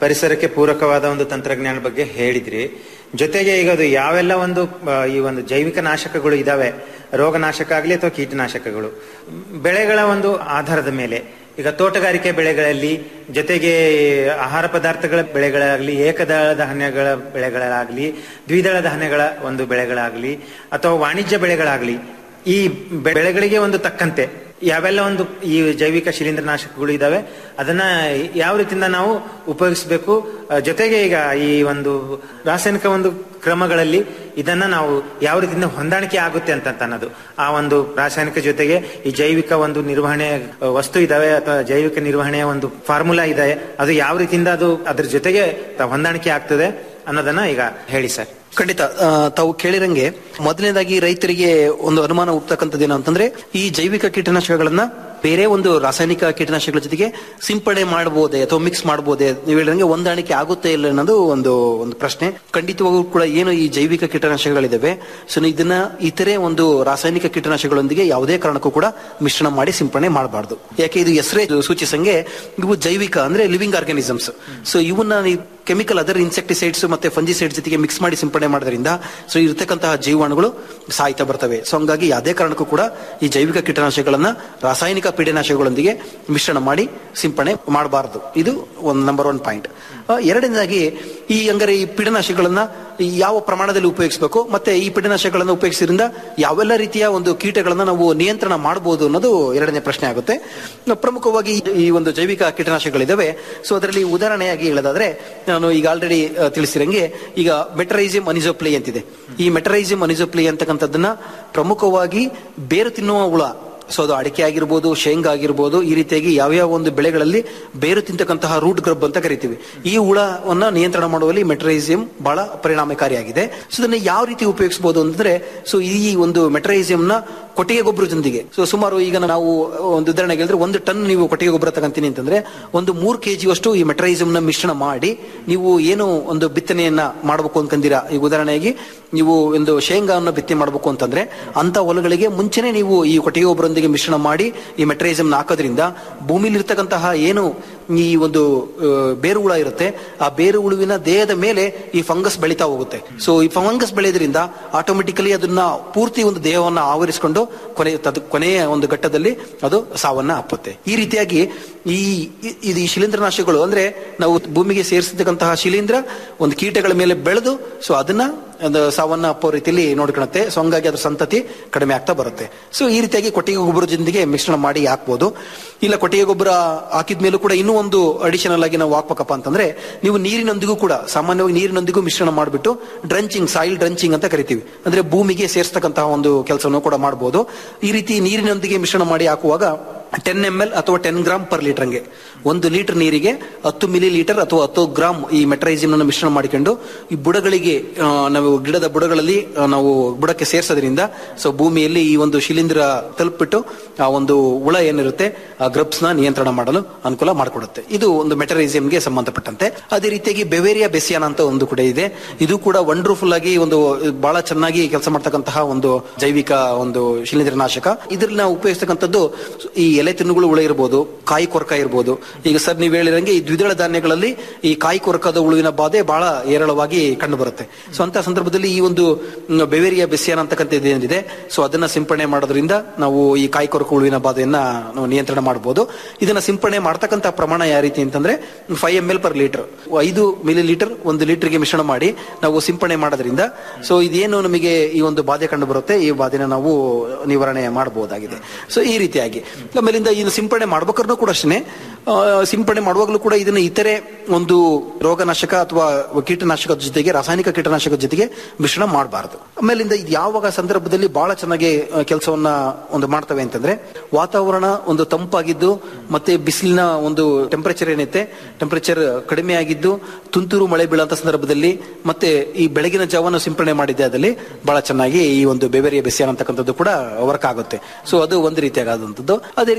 ಪರಿಸರಕ್ಕೆ ಪೂರಕವಾದ ಒಂದು ತಂತ್ರಜ್ಞಾನ ಬಗ್ಗೆ ಹೇಳಿದ್ರಿ ಜೊತೆಗೆ ಈಗ ಅದು ಯಾವೆಲ್ಲ ಒಂದು ಆ, ಈ ಒಂದು ಜೈವಿಕ ನಾಶಕಗಳು ಇದಾವೆ ರೋಗನಾಶಕ ಆಗಲಿ ಅಥವಾ ಕೀಟನಾಶಕಗಳು ಬೆಳೆಗಳ ಒಂದು ಆಧಾರದ ಮೇಲೆ ಈಗ ತೋಟಗಾರಿಕೆ ಬೆಳೆಗಳಲ್ಲಿ ಜೊತೆಗೆ ಆಹಾರ ಪದಾರ್ಥಗಳ ಬೆಳೆಗಳಾಗಲಿ ಏಕದಳ ಧಾನ್ಯಗಳ ಬೆಳೆಗಳಾಗಲಿ ದ್ವಿದಳ ಧಾನ್ಯಗಳ ಒಂದು ಬೆಳೆಗಳಾಗಲಿ ಅಥವಾ ವಾಣಿಜ್ಯ ಬೆಳೆಗಳಾಗಲಿ ಈ ಬೆ- ಬೆಳೆಗಳಿಗೆ ಒಂದು ತಕ್ಕಂತೆ ಯಾವೆಲ್ಲ ಒಂದು ಈ ಜೈವಿಕ ಶಿಲೀಂಧ್ರನಾಶಕಗಳು ಇದಾವೆ ಅದನ್ನ ಯಾವ ರೀತಿಯಿಂದ ನಾವು ಉಪಯೋಗಿಸಬೇಕು ಆ, ಜೊತೆಗೆ ಈಗ ಈ ಒಂದು ರಾಸಾಯನಿಕ ಒಂದು ಕ್ರಮಗಳಲ್ಲಿ ಇದನ್ನ ನಾವು ಯಾವ ರೀತಿಯಿಂದ ಹೊಂದಾಣಿಕೆ ಆಗುತ್ತೆ ಅಂತ ಅನ್ನೋದು ಆ ಒಂದು ರಾಸಾಯನಿಕ ಜೊತೆಗೆ ಈ ಜೈವಿಕ ಒಂದು ನಿರ್ವಹಣೆ ಆ, ವಸ್ತು ಇದಾವೆ ಅಥವಾ ಜೈವಿಕ ನಿರ್ವಹಣೆಯ ಒಂದು ಫಾರ್ಮುಲಾ ಇದೆ ಅದು ಯಾವ ರೀತಿಯಿಂದ ಅದು ಅದ್ರ ಜೊತೆಗೆ ತ- ಹೊಂದಾಣಿಕೆ ಆಗ್ತದೆ ಅನ್ನೋದನ್ನ ಈಗ ಹೇಳಿ ಸರ್ ಖಂಡಿತ ಆ, ತಾವು ಕೇಳಿರಂಗೆ ಮೊದಲನೇದಾಗಿ ರೈತರಿಗೆ ಒಂದು ಅನುಮಾನ ಹುಟ್ಟತಕ್ಕಂಥದ್ದು ಏನು ಅಂತಂದ್ರೆ ಈ ಜೈವಿಕ ಕೀಟನಾಶಕಗಳನ್ನ ಬೇರೆ ಒಂದು ರಾಸಾಯನಿಕ ಕೀಟನಾಶಕಗಳ ಜೊತೆಗೆ ಸಿಂಪಡಣೆ ಮಾಡಬಹುದೇ ಅಥವಾ ಮಿಕ್ಸ್ ಮಾಡಬಹುದೇ ನೀವು ಹೇಳಿದಂಗೆ ಹೊಂದಾಣಿಕೆ ಆಗುತ್ತೆ ಇಲ್ಲ ಅನ್ನೋದು ಒಂದು ಒಂದು ಪ್ರಶ್ನೆ ಖಂಡಿತವಾಗೂ ಕೂಡ ಏನು ಈ ಜೈವಿಕ ಕೀಟನಾಶಕಗಳಿದಾವೆ ಸೊ ಇದನ್ನ ಇತರೆ ಒಂದು ರಾಸಾಯನಿಕ ಕೀಟನಾಶಕಗಳೊಂದಿಗೆ ಯಾವುದೇ ಕಾರಣಕ್ಕೂ ಕೂಡ ಮಿಶ್ರಣ ಮಾಡಿ ಸಿಂಪಡಣೆ ಮಾಡಬಾರ್ದು ಯಾಕೆ ಇದು ಹೆಸರೇ ಸೂಚಿಸಂಗೆ ಇವು ಜೈವಿಕ ಅಂದ್ರೆ ಲಿವಿಂಗ್ ಆರ್ಗಾನಿಸಮ್ಸ್ ಸೊ ಇವನ್ನ ನೀವು ಕೆಮಿಕಲ್ ಅದರ್ ಇನ್ಸೆಕ್ಟಿಸೈಡ್ಸ್ ಮತ್ತೆ ಫಂಜಿಸೈಡ್ ಜೊತೆಗೆ ಮಿಕ್ಸ್ ಮಾಡಿ ಸಿಂಪಡಣೆ ಮಾಡೋದ್ರಿಂದ ಸೊ ಇರತಕ್ಕಂತಹ ಜೀವಾಣುಗಳು ಸಾಯ್ತಾ ಬರ್ತವೆ ಸೊ ಹಂಗಾಗಿ ಯಾವುದೇ ಕಾರಣಕ್ಕೂ ಕೂಡ ಈ ಜೈವಿಕ ಕೀಟನಾಶಕಗಳನ್ನ ರಾಸಾಯನಿಕ ಪೀಡನಾಶಕಗಳೊಂದಿಗೆ ಮಿಶ್ರಣ ಮಾಡಿ ಸಿಂಪಡಣೆ ಮಾಡಬಾರದು ಇದು ಒಂದು ನಂಬರ್ ಒನ್ ಪಾಯಿಂಟ್ ಎರಡನೇದಾಗಿ ಈ ಹಂಗಾರೆ ಈ ಪೀಡನಾಶಕಗಳನ್ನ ಯಾವ ಪ್ರಮಾಣದಲ್ಲಿ ಉಪಯೋಗಿಸಬೇಕು ಮತ್ತೆ ಈ ಪೀಡನಾಶಕಗಳನ್ನ ಉಪಯೋಗಿಸಿದ್ರಿಂದ ಯಾವೆಲ್ಲ ರೀತಿಯ ಒಂದು ಕೀಟಗಳನ್ನ ನಾವು ನಿಯಂತ್ರಣ ಮಾಡಬಹುದು ಅನ್ನೋದು ಎರಡನೇ ಪ್ರಶ್ನೆ ಆಗುತ್ತೆ ಪ್ರಮುಖವಾಗಿ ಈ ಒಂದು ಜೈವಿಕ ಕೀಟನಾಶಕಗಳಿದಾವೆ ಸೊ ಅದರಲ್ಲಿ ಉದಾಹರಣೆಯಾಗಿ ಹೇಳೋದಾದ್ರೆ ನಾನು ಈಗ ಆಲ್ರೆಡಿ ತಿಳಿಸಿರಂಗೆ ಈಗ ಮೆಟರೈಸಿಯಂ ಅನಿಸೋಪ್ಲಿ ಅಂತಿದೆ ಈ ಮೆಟರೈಸಿಯಂ ಅನಿಸೋಪ್ಲಿ ಅಂತಕ್ಕಂಥದ್ದನ್ನ ಪ್ರಮುಖವಾಗಿ ಬೇರು ತಿನ್ನುವ ಹುಳ ಸೊ ಅದು ಅಡಿಕೆ ಆಗಿರ್ಬೋದು ಶೇಂಗಾ ಆಗಿರ್ಬೋದು ಈ ರೀತಿಯಾಗಿ ಯಾವ್ಯಾವ ಒಂದು ಬೆಳೆಗಳಲ್ಲಿ ಬೇರು ತಿಂತಕ್ಕಂತಹ ರೂಟ್ ಗ್ರಬ್ ಅಂತ ಕರಿತೀವಿ ಈ ಹುಳವನ್ನ ನಿಯಂತ್ರಣ ಮಾಡುವಲ್ಲಿ ಮೆಟ್ರೈಸಿಯಂ ಬಹಳ ಪರಿಣಾಮಕಾರಿಯಾಗಿದೆ ಸೊ ಇದನ್ನ ಯಾವ ರೀತಿ ಉಪಯೋಗಿಸಬಹುದು ಅಂತಂದ್ರೆ ಸೊ ಈ ಒಂದು ಮೆಟ್ರೈಸಿಯಂ ನ ಕೊಟ್ಟಿಗೆ ಗೊಬ್ಬರದೊಂದಿಗೆ ಸೊ ಸುಮಾರು ಈಗ ನಾವು ಒಂದು ಉದಾಹರಣೆಗೆ ಹೇಳಿದ್ರೆ ಒಂದು ಟನ್ ನೀವು ಕೊಟ್ಟಿಗೆ ಗೊಬ್ಬರ ತಗೊಂತೀನಿ ಅಂತಂದ್ರೆ ಒಂದು ಮೂರು ಕೆಜಿ ಅಷ್ಟು ಈ ಮೆಟ್ರೈಸಿಯಂ ನ ಮಿಶ್ರಣ ಮಾಡಿ ನೀವು ಏನು ಒಂದು ಬಿತ್ತನೆಯನ್ನ ಮಾಡಬೇಕು ಅನ್ಕಂದಿರಾ ಈಗ ಉದಾಹರಣೆಯಾಗಿ ನೀವು ಒಂದು ಶೇಂಗಾವನ್ನು ಬಿತ್ತನೆ ಮಾಡಬೇಕು ಅಂತಂದ್ರೆ ಅಂತ ಹೊಲಗಳಿಗೆ ಮುಂಚೆನೆ ನೀವು ಈ ಕೊಟ್ಟಿಗೆ ಗೊಬ್ಬರದೊಂದಿಗೆ ಮಿಶ್ರಣ ಮಾಡಿ ಈ ಮೆಟ್ರೈಸಮ್ ಹಾಕೋದ್ರಿಂದ ಭೂಮಿಲಿ ಇರ್ತಕ್ಕಂತಹ ಏನು ಈ ಒಂದು ಆ, ಬೇರು ಹುಳ ಇರುತ್ತೆ ಆ ಬೇರು ಹುಳುವಿನ ದೇಹದ ಮೇಲೆ ಈ ಫಂಗಸ್ ಬೆಳೀತಾ ಹೋಗುತ್ತೆ ಸೊ ಈ ಫಂಗಸ್ ಬೆಳೆಯೋದ್ರಿಂದ ಆಟೋಮೆಟಿಕಲಿ ಅದನ್ನ ಪೂರ್ತಿ ಒಂದು ದೇಹವನ್ನ ಆವರಿಸಿಕೊಂಡು ಕೊನೆ ತದ್- ಕೊನೆಯ ಒಂದು ಘಟ್ಟದಲ್ಲಿ ಅದು ಸಾವನ್ನ ಅಪ್ಪುತ್ತೆ ಈ ರೀತಿಯಾಗಿ ಈ ಈ- ಇದು ಈ ಶಿಲೀಂಧ್ರನಾಶಕಗಳು ಅಂದ್ರೆ ನಾವು ಭೂಮಿಗೆ ಸೇರಿಸಿರ್ತಕ್ಕಂತಹ ಶಿಲೀಂಧ್ರ ಒಂದು ಕೀಟಗಳ ಮೇಲೆ ಬೆಳೆದು ಸೊ ಅದನ್ನ ಒಂದು ಸಾವನ್ನ ಅಪ್ಪೋ ರೀತಿಯಲ್ಲಿ ನೋಡ್ಕೊಳುತ್ತೆ ಸೊ ಹಂಗಾಗಿ ಅದ್ರ ಸಂತತಿ ಕಡಿಮೆ ಆಗ್ತಾ ಬರುತ್ತೆ ಸೊ ಈ ರೀತಿಯಾಗಿ ಕೊಟ್ಟಿಗೆ ಗೊಬ್ಬರದೊಂದಿಗೆ ಮಿಶ್ರಣ ಮಾಡಿ ಹಾಕ್ಬೋದು ಇಲ್ಲ ಕೊಟ್ಟಿಗೆ ಗೊಬ್ಬರ ಹಾಕಿದ ಮೇಲೂ ಕೂಡ ಇನ್ನೂ ಒಂದು ಅಡಿಷನಲ್ ಆಗಿ ನಾವು ಹಾಕ್ಬೇಕಪ್ಪ ಅಂತಂದ್ರೆ ನೀವು ನೀರಿನೊಂದಿಗೂ ಕೂಡ ಸಾಮಾನ್ಯವಾಗಿ ನೀರಿನೊಂದಿಗೂ ಮಿಶ್ರಣ ಮಾಡಿಬಿಟ್ಟು ಡ್ರಂಚಿಂಗ್ ಸಾಯಿಲ್ ಡ್ರಂಚಿಂಗ್ ಅಂತ ಕರಿತೀವಿ ಅಂದ್ರೆ ಭೂಮಿಗೆ ಸೇರಿಸ್ತಕ್ಕಂತಹ ಒಂದು ಕೆಲಸವನ್ನು ಕೂಡ ಮಾಡಬಹುದು ಈ ರೀತಿ ನೀರಿನೊಂದಿಗೆ ಮಿಶ್ರಣ ಮಾಡಿ ಹಾಕುವಾಗ ಟೆನ್ ಎಂ ಎಲ್ ಅಥವಾ ಟೆನ್ ಗ್ರಾಮ್ ಪರ್ ಲೀಟರ್ಗೆ ಒಂದು ಲೀಟರ್ ನೀರಿಗೆ ಹತ್ತು ಮಿಲಿ ಲೀಟರ್ ಅಥವಾ ಹತ್ತು ಗ್ರಾಮ್ ಈ ಮೆಟ್ರೈಸಿಮ್ ಅನ್ನು ಮಿಶ್ರಣ ಮಾಡಿಕೊಂಡು ಈ ಬುಡಗಳಿಗೆ ಆ, ನಾವು ಗಿಡದ ಬುಡಗಳಲ್ಲಿ ಆ, ನಾವು ಬುಡಕ್ಕೆ ಸೇರಿಸೋದ್ರಿಂದ ಸೊ ಭೂಮಿಯಲ್ಲಿ ಈ ಒಂದು ಶಿಲೀಂಧ್ರ ತಲುಪಿಬಿಟ್ಟು ಆ ಒಂದು ಹುಳ ಏನಿರುತ್ತೆ ಆ ಗ್ರಬ್ಸ್ ನ ನಿಯಂತ್ರಣ ಮಾಡಲು ಅನುಕೂಲ ಮಾಡಿಕೊಡುತ್ತೆ ಇದು ಒಂದು ಮೆಟರೈಸಿಯಂಗೆ ಸಂಬಂಧಪಟ್ಟಂತೆ ಅದೇ ರೀತಿಯಾಗಿ ಬೆವೇರಿಯಾ ಬೆಸಿಯಾನ ಅಂತ ಒಂದು ಕೂಡ ಇದೆ ಇದು ಕೂಡ ವಂಡರ್ಫುಲ್ ಆಗಿ ಒಂದು ಬಹಳ ಚೆನ್ನಾಗಿ ಕೆಲಸ ಮಾಡ್ತಕ್ಕಂತಹ ಒಂದು ಜೈವಿಕ ಒಂದು ಶಿಲೀಂಧ್ರನಾಶಕ ಇದ್ರಲ್ಲಿ ನಾವು ಉಪಯೋಗಿಸ್ತಕ್ಕಂಥದ್ದು ಈ ಎಲೆ ತಿನ್ನುಗಳು ಹುಳ ಇರ್ಬೋದು ಕಾಯಿ ಕೊರಕ ಇರ್ಬೋದು ಈಗ ಸರ್ ನೀವು ಹೇಳಿರಂಗೆ ಈ ದ್ವಿದಳ ಧಾನ್ಯಗಳಲ್ಲಿ ಈ ಕಾಯಿ ಕೊರಕದ ಹುಳುವಿನ ಬಾಧೆ ಬಹಳ ಏರಳವಾಗಿ ಕಂಡು ಬರುತ್ತೆ ಸೊ ಅಂತ ಸಂದರ್ಭದಲ್ಲಿ ಈ ಒಂದು ಮ್, ಬೆವೇರಿಯಾ ಬೆಸಿಯಾನ ಅಂತಕ್ಕಂಥದ್ದು ಏನಿದೆ ಸೊ ಅದನ್ನ ಸಿಂಪಡಣೆ ಮಾಡೋದ್ರಿಂದ ನಾವು ಈ ಕಾಯಿ ಕೊರಕ ಹುಳುವಿನ ಬಾಧೆಯನ್ನ ನಾವು ನಿಯಂತ್ರಣ ಮಾಡಬಹುದು ಇದನ್ನ ಸಿಂಪಡಣೆ ಮಾಡ್ತಕ್ಕಂಥ ಪ್ರಮಾಣ ಯಾವ ರೀತಿ ಅಂತಂದ್ರೆ five M L per litre ಐದು ಮಿಲಿ ಲೀಟರ್ ಒಂದು ಲೀಟರ್ಗೆ ಮಿಶ್ರಣ ಮಾಡಿ ನಾವು ಸಿಂಪಡಣೆ ಮಾಡೋದ್ರಿಂದ ಸೊ ಇದೇನು ನಮಗೆ ಈ ಒಂದು ಬಾಧೆ ಕಂಡು ಬರುತ್ತೆ ಈ ಬಾಧೆನ ನಾವು ನಿವಾರಣೆ ಮಾಡಬಹುದಾಗಿದೆ ಸೊ ಈ ರೀತಿಯಾಗಿ ಆಮೇಲಿಂದ ಇನ್ನು ಸಿಂಪಡಣೆ ಮಾಡ್ಬೇಕಾದ್ರೂ ಕೂಡ ಅಷ್ಟೇ ಸಿಂಪಡಣೆ ಮಾಡುವಾಗಲೂ ಕೂಡ ಇದನ್ನ ಇತರೆ ಒಂದು ರೋಗನಾಶಕ ಅಥವಾ ಕೀಟನಾಶಕದ ಜೊತೆಗೆ ರಾಸಾಯನಿಕ ಕೀಟನಾಶಕದ ಜೊತೆಗೆ ಮಿಶ್ರಣ ಮಾಡಬಾರದು ಆಮೇಲಿಂದ ಇದು ಯಾವಾಗ ಸಂದರ್ಭದಲ್ಲಿ ಬಹಳ ಚೆನ್ನಾಗಿ ಕೆಲಸವನ್ನ ಒಂದು ಮಾಡ್ತವೆ ಅಂತಂದ್ರೆ ವಾತಾವರಣ ಒಂದು ತಂಪಾಗಿದ್ದು ಮತ್ತೆ ಬಿಸಿಲಿನ ಒಂದು ಟೆಂಪರೇಚರ್ ಏನೈತೆ ಟೆಂಪರೇಚರ್ ಕಡಿಮೆ ಆಗಿದ್ದು ತುಂತುರು ಮಳೆ ಬೀಳಂತ ಸಂದರ್ಭದಲ್ಲಿ ಮತ್ತೆ ಈ ಬೆಳಗಿನ ಜಾವನ ಸಿಂಪಡಣೆ ಮಾಡಿದ್ದೆ ಅದಲ್ಲಿ ಬಹಳ ಚೆನ್ನಾಗಿ ಈ ಒಂದು ಬೆವೆರಿಯ ಬೆಸಿಯಾನ ಅಂತಕ್ಕಂಥದ್ದು ಕೂಡ ವರ್ಕ್ ಆಗುತ್ತೆ ಸೊ ಅದು ಒಂದು ರೀತಿಯಾದಂಥದ್ದು ಅದೇ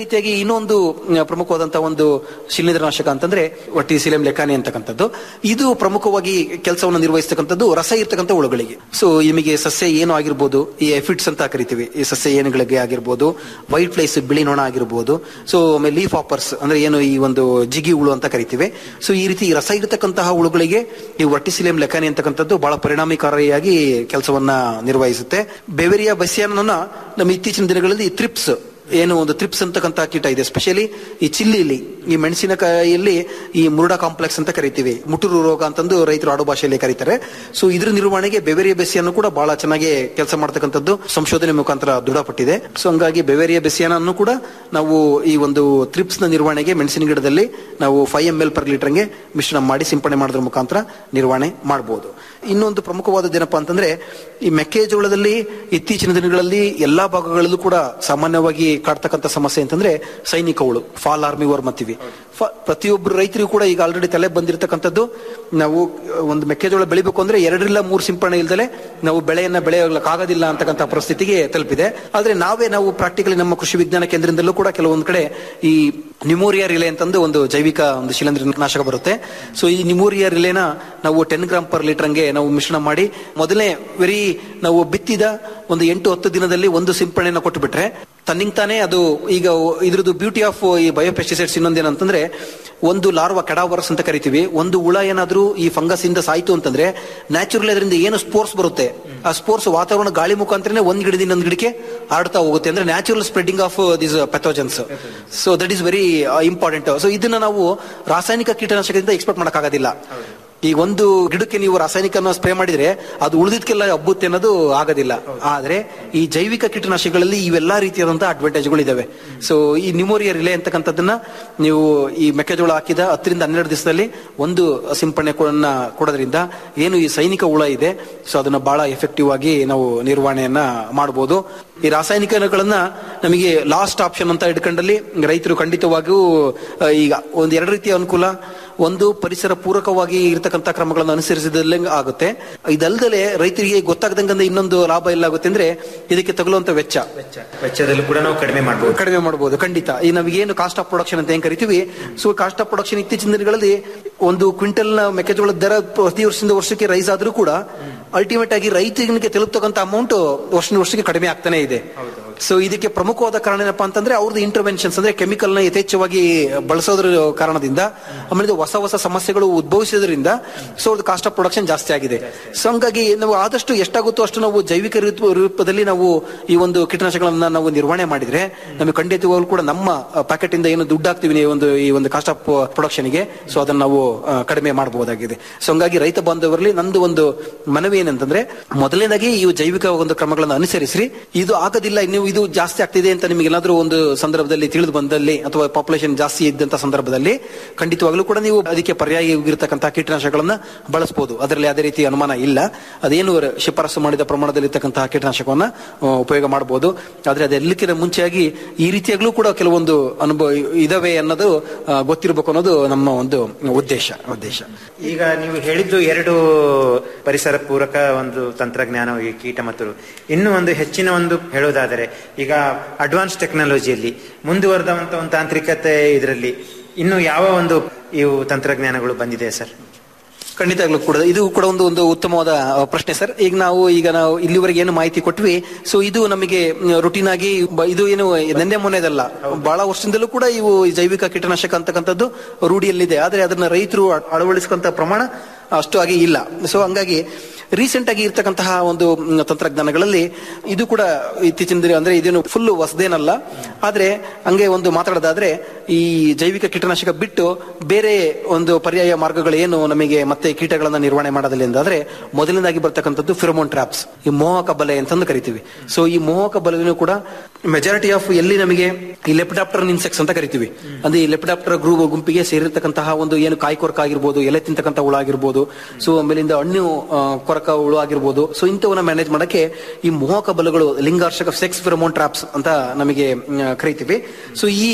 ರೀತಿಯಾಗಿ ಇನ್ನೊಂದು ಮ್, ಪ್ರಮುಖವಾದಂತಹ ಒಂದು ಶಿಲೀಂಧ್ರನಾಶಕ ಅಂತಂದ್ರೆ ಒಟ್ಟಿಸಿಲಿಯಂ ಲೆಕಾನಿ ಅಂತಕ್ಕಂಥದ್ದು ಇದು ಪ್ರಮುಖವಾಗಿ ಕೆಲಸವನ್ನು ನಿರ್ವಹಿಸತಕ್ಕಂಥದ್ದು ರಸ ಇರ್ತಕ್ಕಂಥ ಹುಳುಗಳಿಗೆ ಸೊ ನಿಮಗೆ ಸಸ್ಯ ಏನು ಆಗಿರ್ಬೋದು ಈ ಎಫಿಟ್ಸ್ ಅಂತ ಕರಿತೀವಿ ಈ ಸಸ್ಯ ಏನುಗಳಿಗೆ ಆಗಿರ್ಬೋದು ವೈಟ್ ಫ್ಲೈಸ್ ಬಿಳಿ ನೊಣ ಆಗಿರ್ಬೋದು ಸೊ ಆಮೇಲೆ ಲೀಫ್ ಆಪರ್ಸ್ ಅಂದ್ರೆ ಏನು ಈ ಒಂದು ಜಿಗಿ ಹುಳು ಅಂತ ಕರಿತೀವಿ ಸೊ ಈ ರೀತಿ ರಸ ಇರತಕ್ಕಂತಹ ಹುಳುಗಳಿಗೆ ಈ ವರ್ಟಿಸಿಲಿಯಂ ಲೆಕಾನಿ ಅಂತಕ್ಕಂಥದ್ದು ಬಹಳ ಪರಿಣಾಮಕಾರಿಯಾಗಿ ಕೆಲಸವನ್ನ ನಿರ್ವಹಿಸುತ್ತೆ ಬೆವೆರಿಯಾ ಬಸಿಯಾನನ್ನ ನಮ್ಮ ಇತ್ತೀಚಿನ ದಿನಗಳಲ್ಲಿ ತ್ರಿಪ್ಸ್ ಏನು ಒಂದು ತ್ರಿಪ್ಸ್ ಅಂತಕ್ಕಂಥ ಕೀಟ ಇದೆ ಸ್ಪೆಷಲಿ ಈ ಚಿಲ್ಲಿಲಿ ಈ ಮೆಣಸಿನಕಾಯಿಯಲ್ಲಿ ಈ ಮುರುಡಾ ಕಾಂಪ್ಲೆಕ್ಸ್ ಅಂತ ಕರಿತೀವಿ ಮುಟುರು ರೋಗ ಅಂತಂದು ರೈತರು ಆಡು ಭಾಷೆಯಲ್ಲಿ ಕರೀತಾರೆ ಸೊ ಇದ್ರ ನಿರ್ವಹಣೆಗೆ ಬೆವೆರಿಯ ಬೆಸಿಯನ್ನು ಕೂಡ ಬಹಳ ಚೆನ್ನಾಗಿ ಕೆಲಸ ಮಾಡ್ತಕ್ಕಂಥದ್ದು ಸಂಶೋಧನೆ ಮುಖಾಂತರ ದೃಢಪಟ್ಟಿದೆ ಸೊ ಹಂಗಾಗಿ ಬೆವೆರಿಯ ಬೆಸಿಯನನ್ನು ಕೂಡ ನಾವು ಈ ಒಂದು ತ್ರಿಪ್ಸ್ ನ ನಿರ್ವಹಣೆಗೆ ಮೆಣಸಿನ ಗಿಡದಲ್ಲಿ ನಾವು ಫೈವ್ ಎಂ ಎಲ್ ಪರ್ ಲೀಟರ್ಗೆ ಮಿಶ್ರಣ ಮಾಡಿ ಸಿಂಪಡಣೆ ಮಾಡೋದ್ರ ಮುಖಾಂತರ ನಿರ್ವಹಣೆ ಮಾಡಬಹುದು ಇನ್ನೊಂದು ಪ್ರಮುಖವಾದದ್ದೇನಪ್ಪ ಅಂತಂದ್ರೆ ಈ ಮೆಕ್ಕೆಜೋಳದಲ್ಲಿ ಇತ್ತೀಚಿನ ದಿನಗಳಲ್ಲಿ ಎಲ್ಲಾ ಭಾಗಗಳಲ್ಲೂ ಕೂಡ ಸಾಮಾನ್ಯವಾಗಿ ಕಾಡ್ತಕ್ಕಂಥ ಸಮಸ್ಯೆ ಅಂತಂದ್ರೆ ಸೈನಿಕ ಹುಳು ಫಾಲ್ ಆರ್ಮಿ ವರ್ಮ್ ಅಂತೀವಿ ಫ- ಪ್ರತಿಯೊಬ್ಬರು ರೈತರಿಗೂ ಕೂಡ ಈಗ ಆಲ್ರೆಡಿ ತಲೆ ಬಂದಿರತಕ್ಕಂಥದ್ದು ನಾವು ಒಂದು ಮೆಕ್ಕೆಜೋಳ ಬೆಳಿಬೇಕು ಅಂದ್ರೆ ಎರಡರಿಂದ ಮೂರು ಸಿಂಪಡಣೆ ಇಲ್ದಲೆ ನಾವು ಬೆಳೆಯನ್ನ ಬೆಳೆಯೋಕ್ಕಾಗೋದಿಲ್ಲ ಅಂತಕ್ಕಂಥ ಪರಿಸ್ಥಿತಿಗೆ ತಲುಪಿದೆ ಆದ್ರೆ ನಾವೇ ನಾವು ಪ್ರಾಕ್ಟಿಕಲಿ ನಮ್ಮ ಕೃಷಿ ವಿಜ್ಞಾನ ಕೇಂದ್ರದಿಂದಲೂ ಕೂಡ ಕೆಲವೊಂದು ಕಡೆ ಈ ನಿಮೋರಿಯಾ ರಿಲೆ ಅಂತಂದು ಒಂದು ಜೈವಿಕ ಒಂದು ಶಿಲೀಂಧ್ರ ನಾಶಕ ಬರುತ್ತೆ ಸೊ ಈ ನಿಮೋರಿಯಾ ರಿಲೆನ ನಾವು ಟೆನ್ ಗ್ರಾಮ್ ಪರ್ ಲೀಟರ್ಗೆ ನಾವು ಮಿಶ್ರಣ ಮಾಡಿ ಮೊದಲನೇ ವೆರಿ ನಾವು ಬಿತ್ತಿದ ಒಂದು ಎಂಟು ಹತ್ತು ದಿನದಲ್ಲಿ ಒಂದು ಸಿಂಪಡಣೆನ ಕೊಟ್ಟು ಬಿಟ್ರೆ ತನ್ನಿಂಗ್ ತಾನೇ ಅದು ಈಗ ಇದ್ರದ್ದು ಬ್ಯೂಟಿ ಆಫ್ ಈ ಬಯೋಪೆಸ್ಟಿಸೈಡ್ಸ್ ಇನ್ನೊಂದೇನಂತಂದ್ರೆ ಒಂದು ಲಾರ್ವಾ ಕೆಡಾವರ್ಸ್ ಅಂತ ಕರಿತೀವಿ ಒಂದು ಹುಳ ಏನಾದ್ರೂ ಈ ಫಂಗಸ್ ಇಂದ ಸಾಯ್ತು ಅಂತಂದ್ರೆ ನ್ಯಾಚುರಲ್ ಅದರಿಂದ ಏನು ಸ್ಪೋರ್ಸ್ ಬರುತ್ತೆ ಆ ಸ್ಪೋರ್ಸ್ ವಾತಾವರಣ ಗಾಳಿ ಮುಖಾಂತರನೇ ಒಂದ್ ಗಿಡದಿಂದ ಇನ್ನೊಂದು ಗಿಡಕ್ಕೆ ಹರಡ್ತಾ ಹೋಗುತ್ತೆ ಅಂದ್ರೆ natural spreading of this pathogens so that is very important so ಇದನ್ನ ನಾವು ರಾಸಾಯನಿಕ ಕೀಟನಾಶಕದಿಂದ ಎಕ್ಸ್ಪೆಕ್ಟ್ ಮಾಡಕ್ಕಾಗೋದಿಲ್ಲ ಈಗ ಒಂದು ಗಿಡಕ್ಕೆ ನೀವು ರಾಸಾಯನಿಕನ ಸ್ಪ್ರೇ ಮಾಡಿದ್ರೆ ಅದು ಉಳಿದಿದ್ಕೆಲ್ಲ ಹಬ್ಬುತ್ತೆ ಅನ್ನೋದು ಆಗೋದಿಲ್ಲ ಆದ್ರೆ ಈ ಜೈವಿಕ ಕೀಟನಾಶಕಗಳಲ್ಲಿ ಇವೆಲ್ಲಾ ರೀತಿಯಾದಂತಹ ಅಡ್ವಾಂಟೇಜ್ಗಳು ಇದಾವೆ ಸೊ ಈ ನಿಮೋರಿಯಾ ರಿಲೆ ಅಂತಕ್ಕಂಥದ್ದನ್ನ ನೀವು ಈ ಮೆಕ್ಕೆಜೋಳ ಹಾಕಿದ ಹತ್ತರಿಂದ ಹನ್ನೆರಡು ದಿವಸದಲ್ಲಿ ಒಂದು ಸಿಂಪಡಣೆ ಕೊಡನ್ನ ಕೊಡೋದ್ರಿಂದ ಏನು ಈ ಸೈನಿಕ ಹುಳ ಇದೆ ಸೊ ಅದನ್ನ ಬಹಳ ಎಫೆಕ್ಟಿವ್ ಆಗಿ ನಾವು ನಿರ್ವಹಣೆಯನ್ನ ಮಾಡಬಹುದು ಈ ರಾಸಾಯನಿಕಗಳನ್ನ ನಮಗೆ ಲಾಸ್ಟ್ ಆಪ್ಷನ್ ಅಂತ ಇಟ್ಕೊಂಡಲ್ಲಿ ರೈತರು ಖಂಡಿತವಾಗಿಯೂ ಆ, ಈಗ ಒಂದ್ ಎರಡು ರೀತಿಯ ಅನುಕೂಲ ಒಂದು ಪರಿಸರ ಪೂರಕವಾಗಿ ಇರತಕ್ಕಂತ ಕ್ರಮಗಳನ್ನು ಅನುಸರಿಸಿದಲ್ಲೇ ಆಗುತ್ತೆ ಇದಲ್ದಲೆ ರೈತರಿಗೆ ಗೊತ್ತಾಗದಂಗೆ ಇನ್ನೊಂದು ಲಾಭ ಎಲ್ಲಾಗುತ್ತೆ ಅಂದ್ರೆ ಇದಕ್ಕೆ ತಗುಲುವಂತ ವೆಚ್ಚ ವೆಚ್ಚದಲ್ಲೂ ಕೂಡ ನಾವು ಕಡಿಮೆ ಮಾಡಬಹುದು ಕಡಿಮೆ ಮಾಡಬಹುದು ಖಂಡಿತ ಈ ನಾವೇನು ಕಾಸ್ಟ್ ಆಫ್ ಪ್ರೊಡಕ್ಷನ್ ಅಂತ ಏನ್ ಕರಿತೀವಿ ಸೊ ಕಾಸ್ಟ್ ಆಫ್ ಪ್ರೊಡಕ್ಷನ್ ಇತ್ತೀಚಿನ ದಿನಗಳಲ್ಲಿ ಒಂದು ಕ್ವಿಂಟಲ್ ಮೆಕ್ಕೆಜೋಳದ ದರ ಪ್ರತಿ ವರ್ಷದಿಂದ ವರ್ಷಕ್ಕೆ ರೈಸ್ ಆದ್ರೂ ಕೂಡ ಅಲ್ಟಿಮೇಟ್ ಆಗಿ ರೈತನಿಗೆ ತಲುಪ್ತಕ್ಕಂಥ ಅಮೌಂಟ್ ವರ್ಷದಿಂದ ವರ್ಷಕ್ಕೆ ಕಡಿಮೆ ಆಗ್ತಾನೆ ಇದೆ ಸೊ ಇದಕ್ಕೆ ಪ್ರಮುಖವಾದ ಕಾರಣ ಏನಪ್ಪಾ ಅಂತಂದ್ರೆ ಅವ್ರದ್ದು ಇಂಟರ್ವೆನ್ಷನ್ಸ್ ಅಂದ್ರೆ ಕೆಮಿಕಲ್ ನ ಯಥೇಚ್ಛವಾಗಿ ಬಳಸೋದ್ರ ಕಾರಣದಿಂದ ಆಮೇಲೆ ಇದು ಹೊಸ ಹೊಸ ಸಮಸ್ಯೆಗಳು ಉದ್ಭವಿಸೋದ್ರಿಂದ ಸೊ ಅವ್ರದ್ದು ಕಾಸ್ಟ್ ಆಫ್ ಪ್ರೊಡಕ್ಷನ್ ಜಾಸ್ತಿ ಆಗಿದೆ ಸೊ ಹಂಗಾಗಿ ನಾವು ಆದಷ್ಟು ಎಷ್ಟಾಗುತ್ತೋ ಅಷ್ಟು ನಾವು ಜೈವಿಕ ರೂಪ- ರೂಪದಲ್ಲಿ ನಾವು ಈ ಒಂದು ಕೀಟನಾಶಕಗಳನ್ನ ನಾವು ನಿರ್ವಹಣೆ ಮಾಡಿದ್ರೆ ನಮಗೆ ಖಂಡಿತವಾಗ್ಲೂ ಕೂಡ ನಮ್ಮ ಪ್ಯಾಕೆಟ್ ಇಂದ ಏನು ದುಡ್ಡು ಹಾಕ್ತಿವಿ ಈ ಒಂದು ಈ ಒಂದು ಕಾಸ್ಟ್ ಆಫ್ ಪ್ರೊಡಕ್ಷನ್ ಗೆ ಸೊ ಅದನ್ನ ನಾವು ಆ, ಕಡಿಮೆ ಮಾಡಬಹುದಾಗಿದೆ ಸೊ ಹಂಗಾಗಿ ರೈತ ಬಾಂಧವರಲ್ಲಿ ನಂದು ಒಂದು ಮನವಿ ಏನಂತಂದ್ರೆ ಮೊದಲನೇದಾಗಿ ಈ ಜೈವಿಕ ಒಂದು ಕ್ರಮಗಳನ್ನು ಅನುಸರಿಸ್ರಿ ಇದು ಆಗೋದಿಲ್ಲ ನೀವು ಇದು ಜಾಸ್ತಿ ಆಗ್ತಿದೆ ಅಂತ ನಿಮಗೆ ಏನಾದ್ರೂ ಒಂದು ಸಂದರ್ಭದಲ್ಲಿ ತಿಳಿದು ಬಂದಲ್ಲಿ ಅಥವಾ ಪಾಪ್ಯುಲೇಷನ್ ಜಾಸ್ತಿ ಇದ್ದಂತ ಸಂದರ್ಭದಲ್ಲಿ ಖಂಡಿತವಾಗ್ಲೂ ಕೂಡ ನೀವು ಅದಕ್ಕೆ ಪರ್ಯಾಯವಾಗಿರ್ತಕ್ಕಂಥ ಕೀಟನಾಶಕಗಳನ್ನ ಬಳಸಬಹುದು ಅದರಲ್ಲಿ ಯಾವುದೇ ರೀತಿ ಅನುಮಾನ ಇಲ್ಲ ಅದೇನು ಶಿಫಾರಸು ಮಾಡಿದ ಪ್ರಮಾಣದಲ್ಲಿ ಇರ್ತಕ್ಕಂತಹ ಕೀಟನಾಶಕವನ್ನ ಆ, ಉಪಯೋಗ ಮಾಡಬಹುದು ಆದ್ರೆ ಅದೆಲ್ಲಕ್ಕಿಂತ ಮುಂಚೆಯಾಗಿ ಈ ರೀತಿಯಾಗ್ಲೂ ಕೂಡ ಕೆಲವೊಂದು ಅನುಭವ ಇದಾವೆ ಅನ್ನೋದು ಆ, ಗೊತ್ತಿರಬೇಕು ಅನ್ನೋದು ನಮ್ಮ ಒಂದು ಉದ್ದೇಶ ಉದ್ದೇಶ ಈಗ ನೀವು ಹೇಳಿದ್ದು ಎರಡು ಪರಿಸರ ಪೂರಕ ಒಂದು ತಂತ್ರಜ್ಞಾನ ಈ ಕೀಟ ಮತ್ತು ಇನ್ನು ಒಂದು ಹೆಚ್ಚಿನ ಒಂದು ಹೇಳೋದಾದರೆ ಈಗ ಅಡ್ವಾನ್ಸ್ ಟೆಕ್ನಾಲಜಿಯಲ್ಲಿ ಮುಂದುವರೆದಂತ ಒಂದು ತಾಂತ್ರಿಕತೆ ಇದರಲ್ಲಿ ಇನ್ನು ಯಾವ ಒಂದು ಇವು ತಂತ್ರಜ್ಞಾನಗಳು ಬಂದಿದೆ ಸರ್ ಖಂಡಿತವಾಗ್ಲೂ ಕೂಡ ಇದು ಕೂಡ ಒಂದು ಒಂದು ಉತ್ತಮವಾದ ಆ, ಪ್ರಶ್ನೆ ಸರ್ ಈಗ ನಾವು ಈಗ ನಾವು ಇಲ್ಲಿವರೆಗೆ ಏನು ಮಾಹಿತಿ ಕೊಟ್ವಿ ಸೊ ಇದು ನಮಗೆ ರುಟೀನ್ ಆಗಿ ಬ- ಇದು ಏನು ನೆನ್ನೆ ಮೊನ್ನೆದಲ್ಲ ಬಹಳ ವರ್ಷದಿಂದಲೂ ಕೂಡ ಇವು ಈ ಜೈವಿಕ ಕೀಟನಾಶಕ ಅಂತಕ್ಕಂಥದ್ದು ರೂಢಿಯಲ್ಲಿದೆ ಆದ್ರೆ ಅದನ್ನ ರೈತರು ಅ- ಅಳವಡಿಸಿಕೊಂತ ಪ್ರಮಾಣ ಅಷ್ಟು ಆಗಿ ಇಲ್ಲ ಸೊ ಹಂಗಾಗಿ ರೀಸೆಂಟ್ ಆಗಿ ಇರ್ತಕ್ಕಂತಹ ಒಂದು ಮ್, ತಂತ್ರಜ್ಞಾನಗಳಲ್ಲಿ ಇದು ಕೂಡ ಇತ್ತೀಚಿನ ದಿನ ಅಂದ್ರೆ ಇದೇನು ಫುಲ್ ಹೊಸದೇನಲ್ಲ ಆದ್ರೆ ಹಂಗೆ ಒಂದು ಮಾತಾಡೋದಾದ್ರೆ ಈ ಜೈವಿಕ ಕೀಟನಾಶಕ ಬಿಟ್ಟು ಬೇರೆ ಒಂದು ಪರ್ಯಾಯ ಮಾರ್ಗಗಳು ಏನು ನಮಗೆ ಮತ್ತೆ ಕೀಟಗಳನ್ನ ನಿರ್ವಹಣೆ ಮಾಡೋದಿಲ್ಲ ಎಂದಾದ್ರೆ ಮೊದಲನೇದಾಗಿ ಬರ್ತಕ್ಕಂಥದ್ದು ಫಿರೋಮೋನ್ ಟ್ರಾಪ್ಸ್ ಈ ಮೋಹಕ ಬಲೆ ಅಂತಂದು ಕರಿತೀವಿ ಸೊ ಈ ಮೋಹಕ ಬಲೆನೂ ಕೂಡ ಮೆಜಾರಿಟಿ ಆಫ್ ಎಲ್ಲಿ ನಮಗೆ ಈ ಲೆಪ್ಟಾಪ್ಟರ್ ಇನ್ಸೆಕ್ಟ್ಸ್ ಅಂತ ಕರಿತೀವಿ ಅಂದ್ರೆ ಈ ಲೆಪ್ಟಾಪ್ಟರ್ ಗ್ರೂ ಗುಂಪಿಗೆ ಸೇರಿರ್ತಕ್ಕಂತಹ ಒಂದು ಏನು ಕಾಯಿ ಕೊರಕ ಆಗಿರ್ಬೋದು ಎಲೆ ತಿಂತಕ್ಕಂಥ ಹುಳ ಆಗಿರ್ಬೋದು ಸೊ ಆಮೇಲಿಂದ ಹಣ್ಣು ಆ, ಕೊರಕ ಹುಳು ಆಗಿರ್ಬೋದು ಸೊ ಇಂಥವನ್ನ ಮ್ಯಾನೇಜ್ ಮಾಡಕ್ಕೆ ಈ ಮೋಹಕ ಬಲಗಳು ಲಿಂಗಾರ್ಷಕ ಸೆಕ್ಸ್ ಫಿರಮೋನ್ ಟ್ರಾಪ್ಸ್ ಅಂತ ನಮಗೆ ಮ್, ಕರಿತೀವಿ ಸೊ ಈ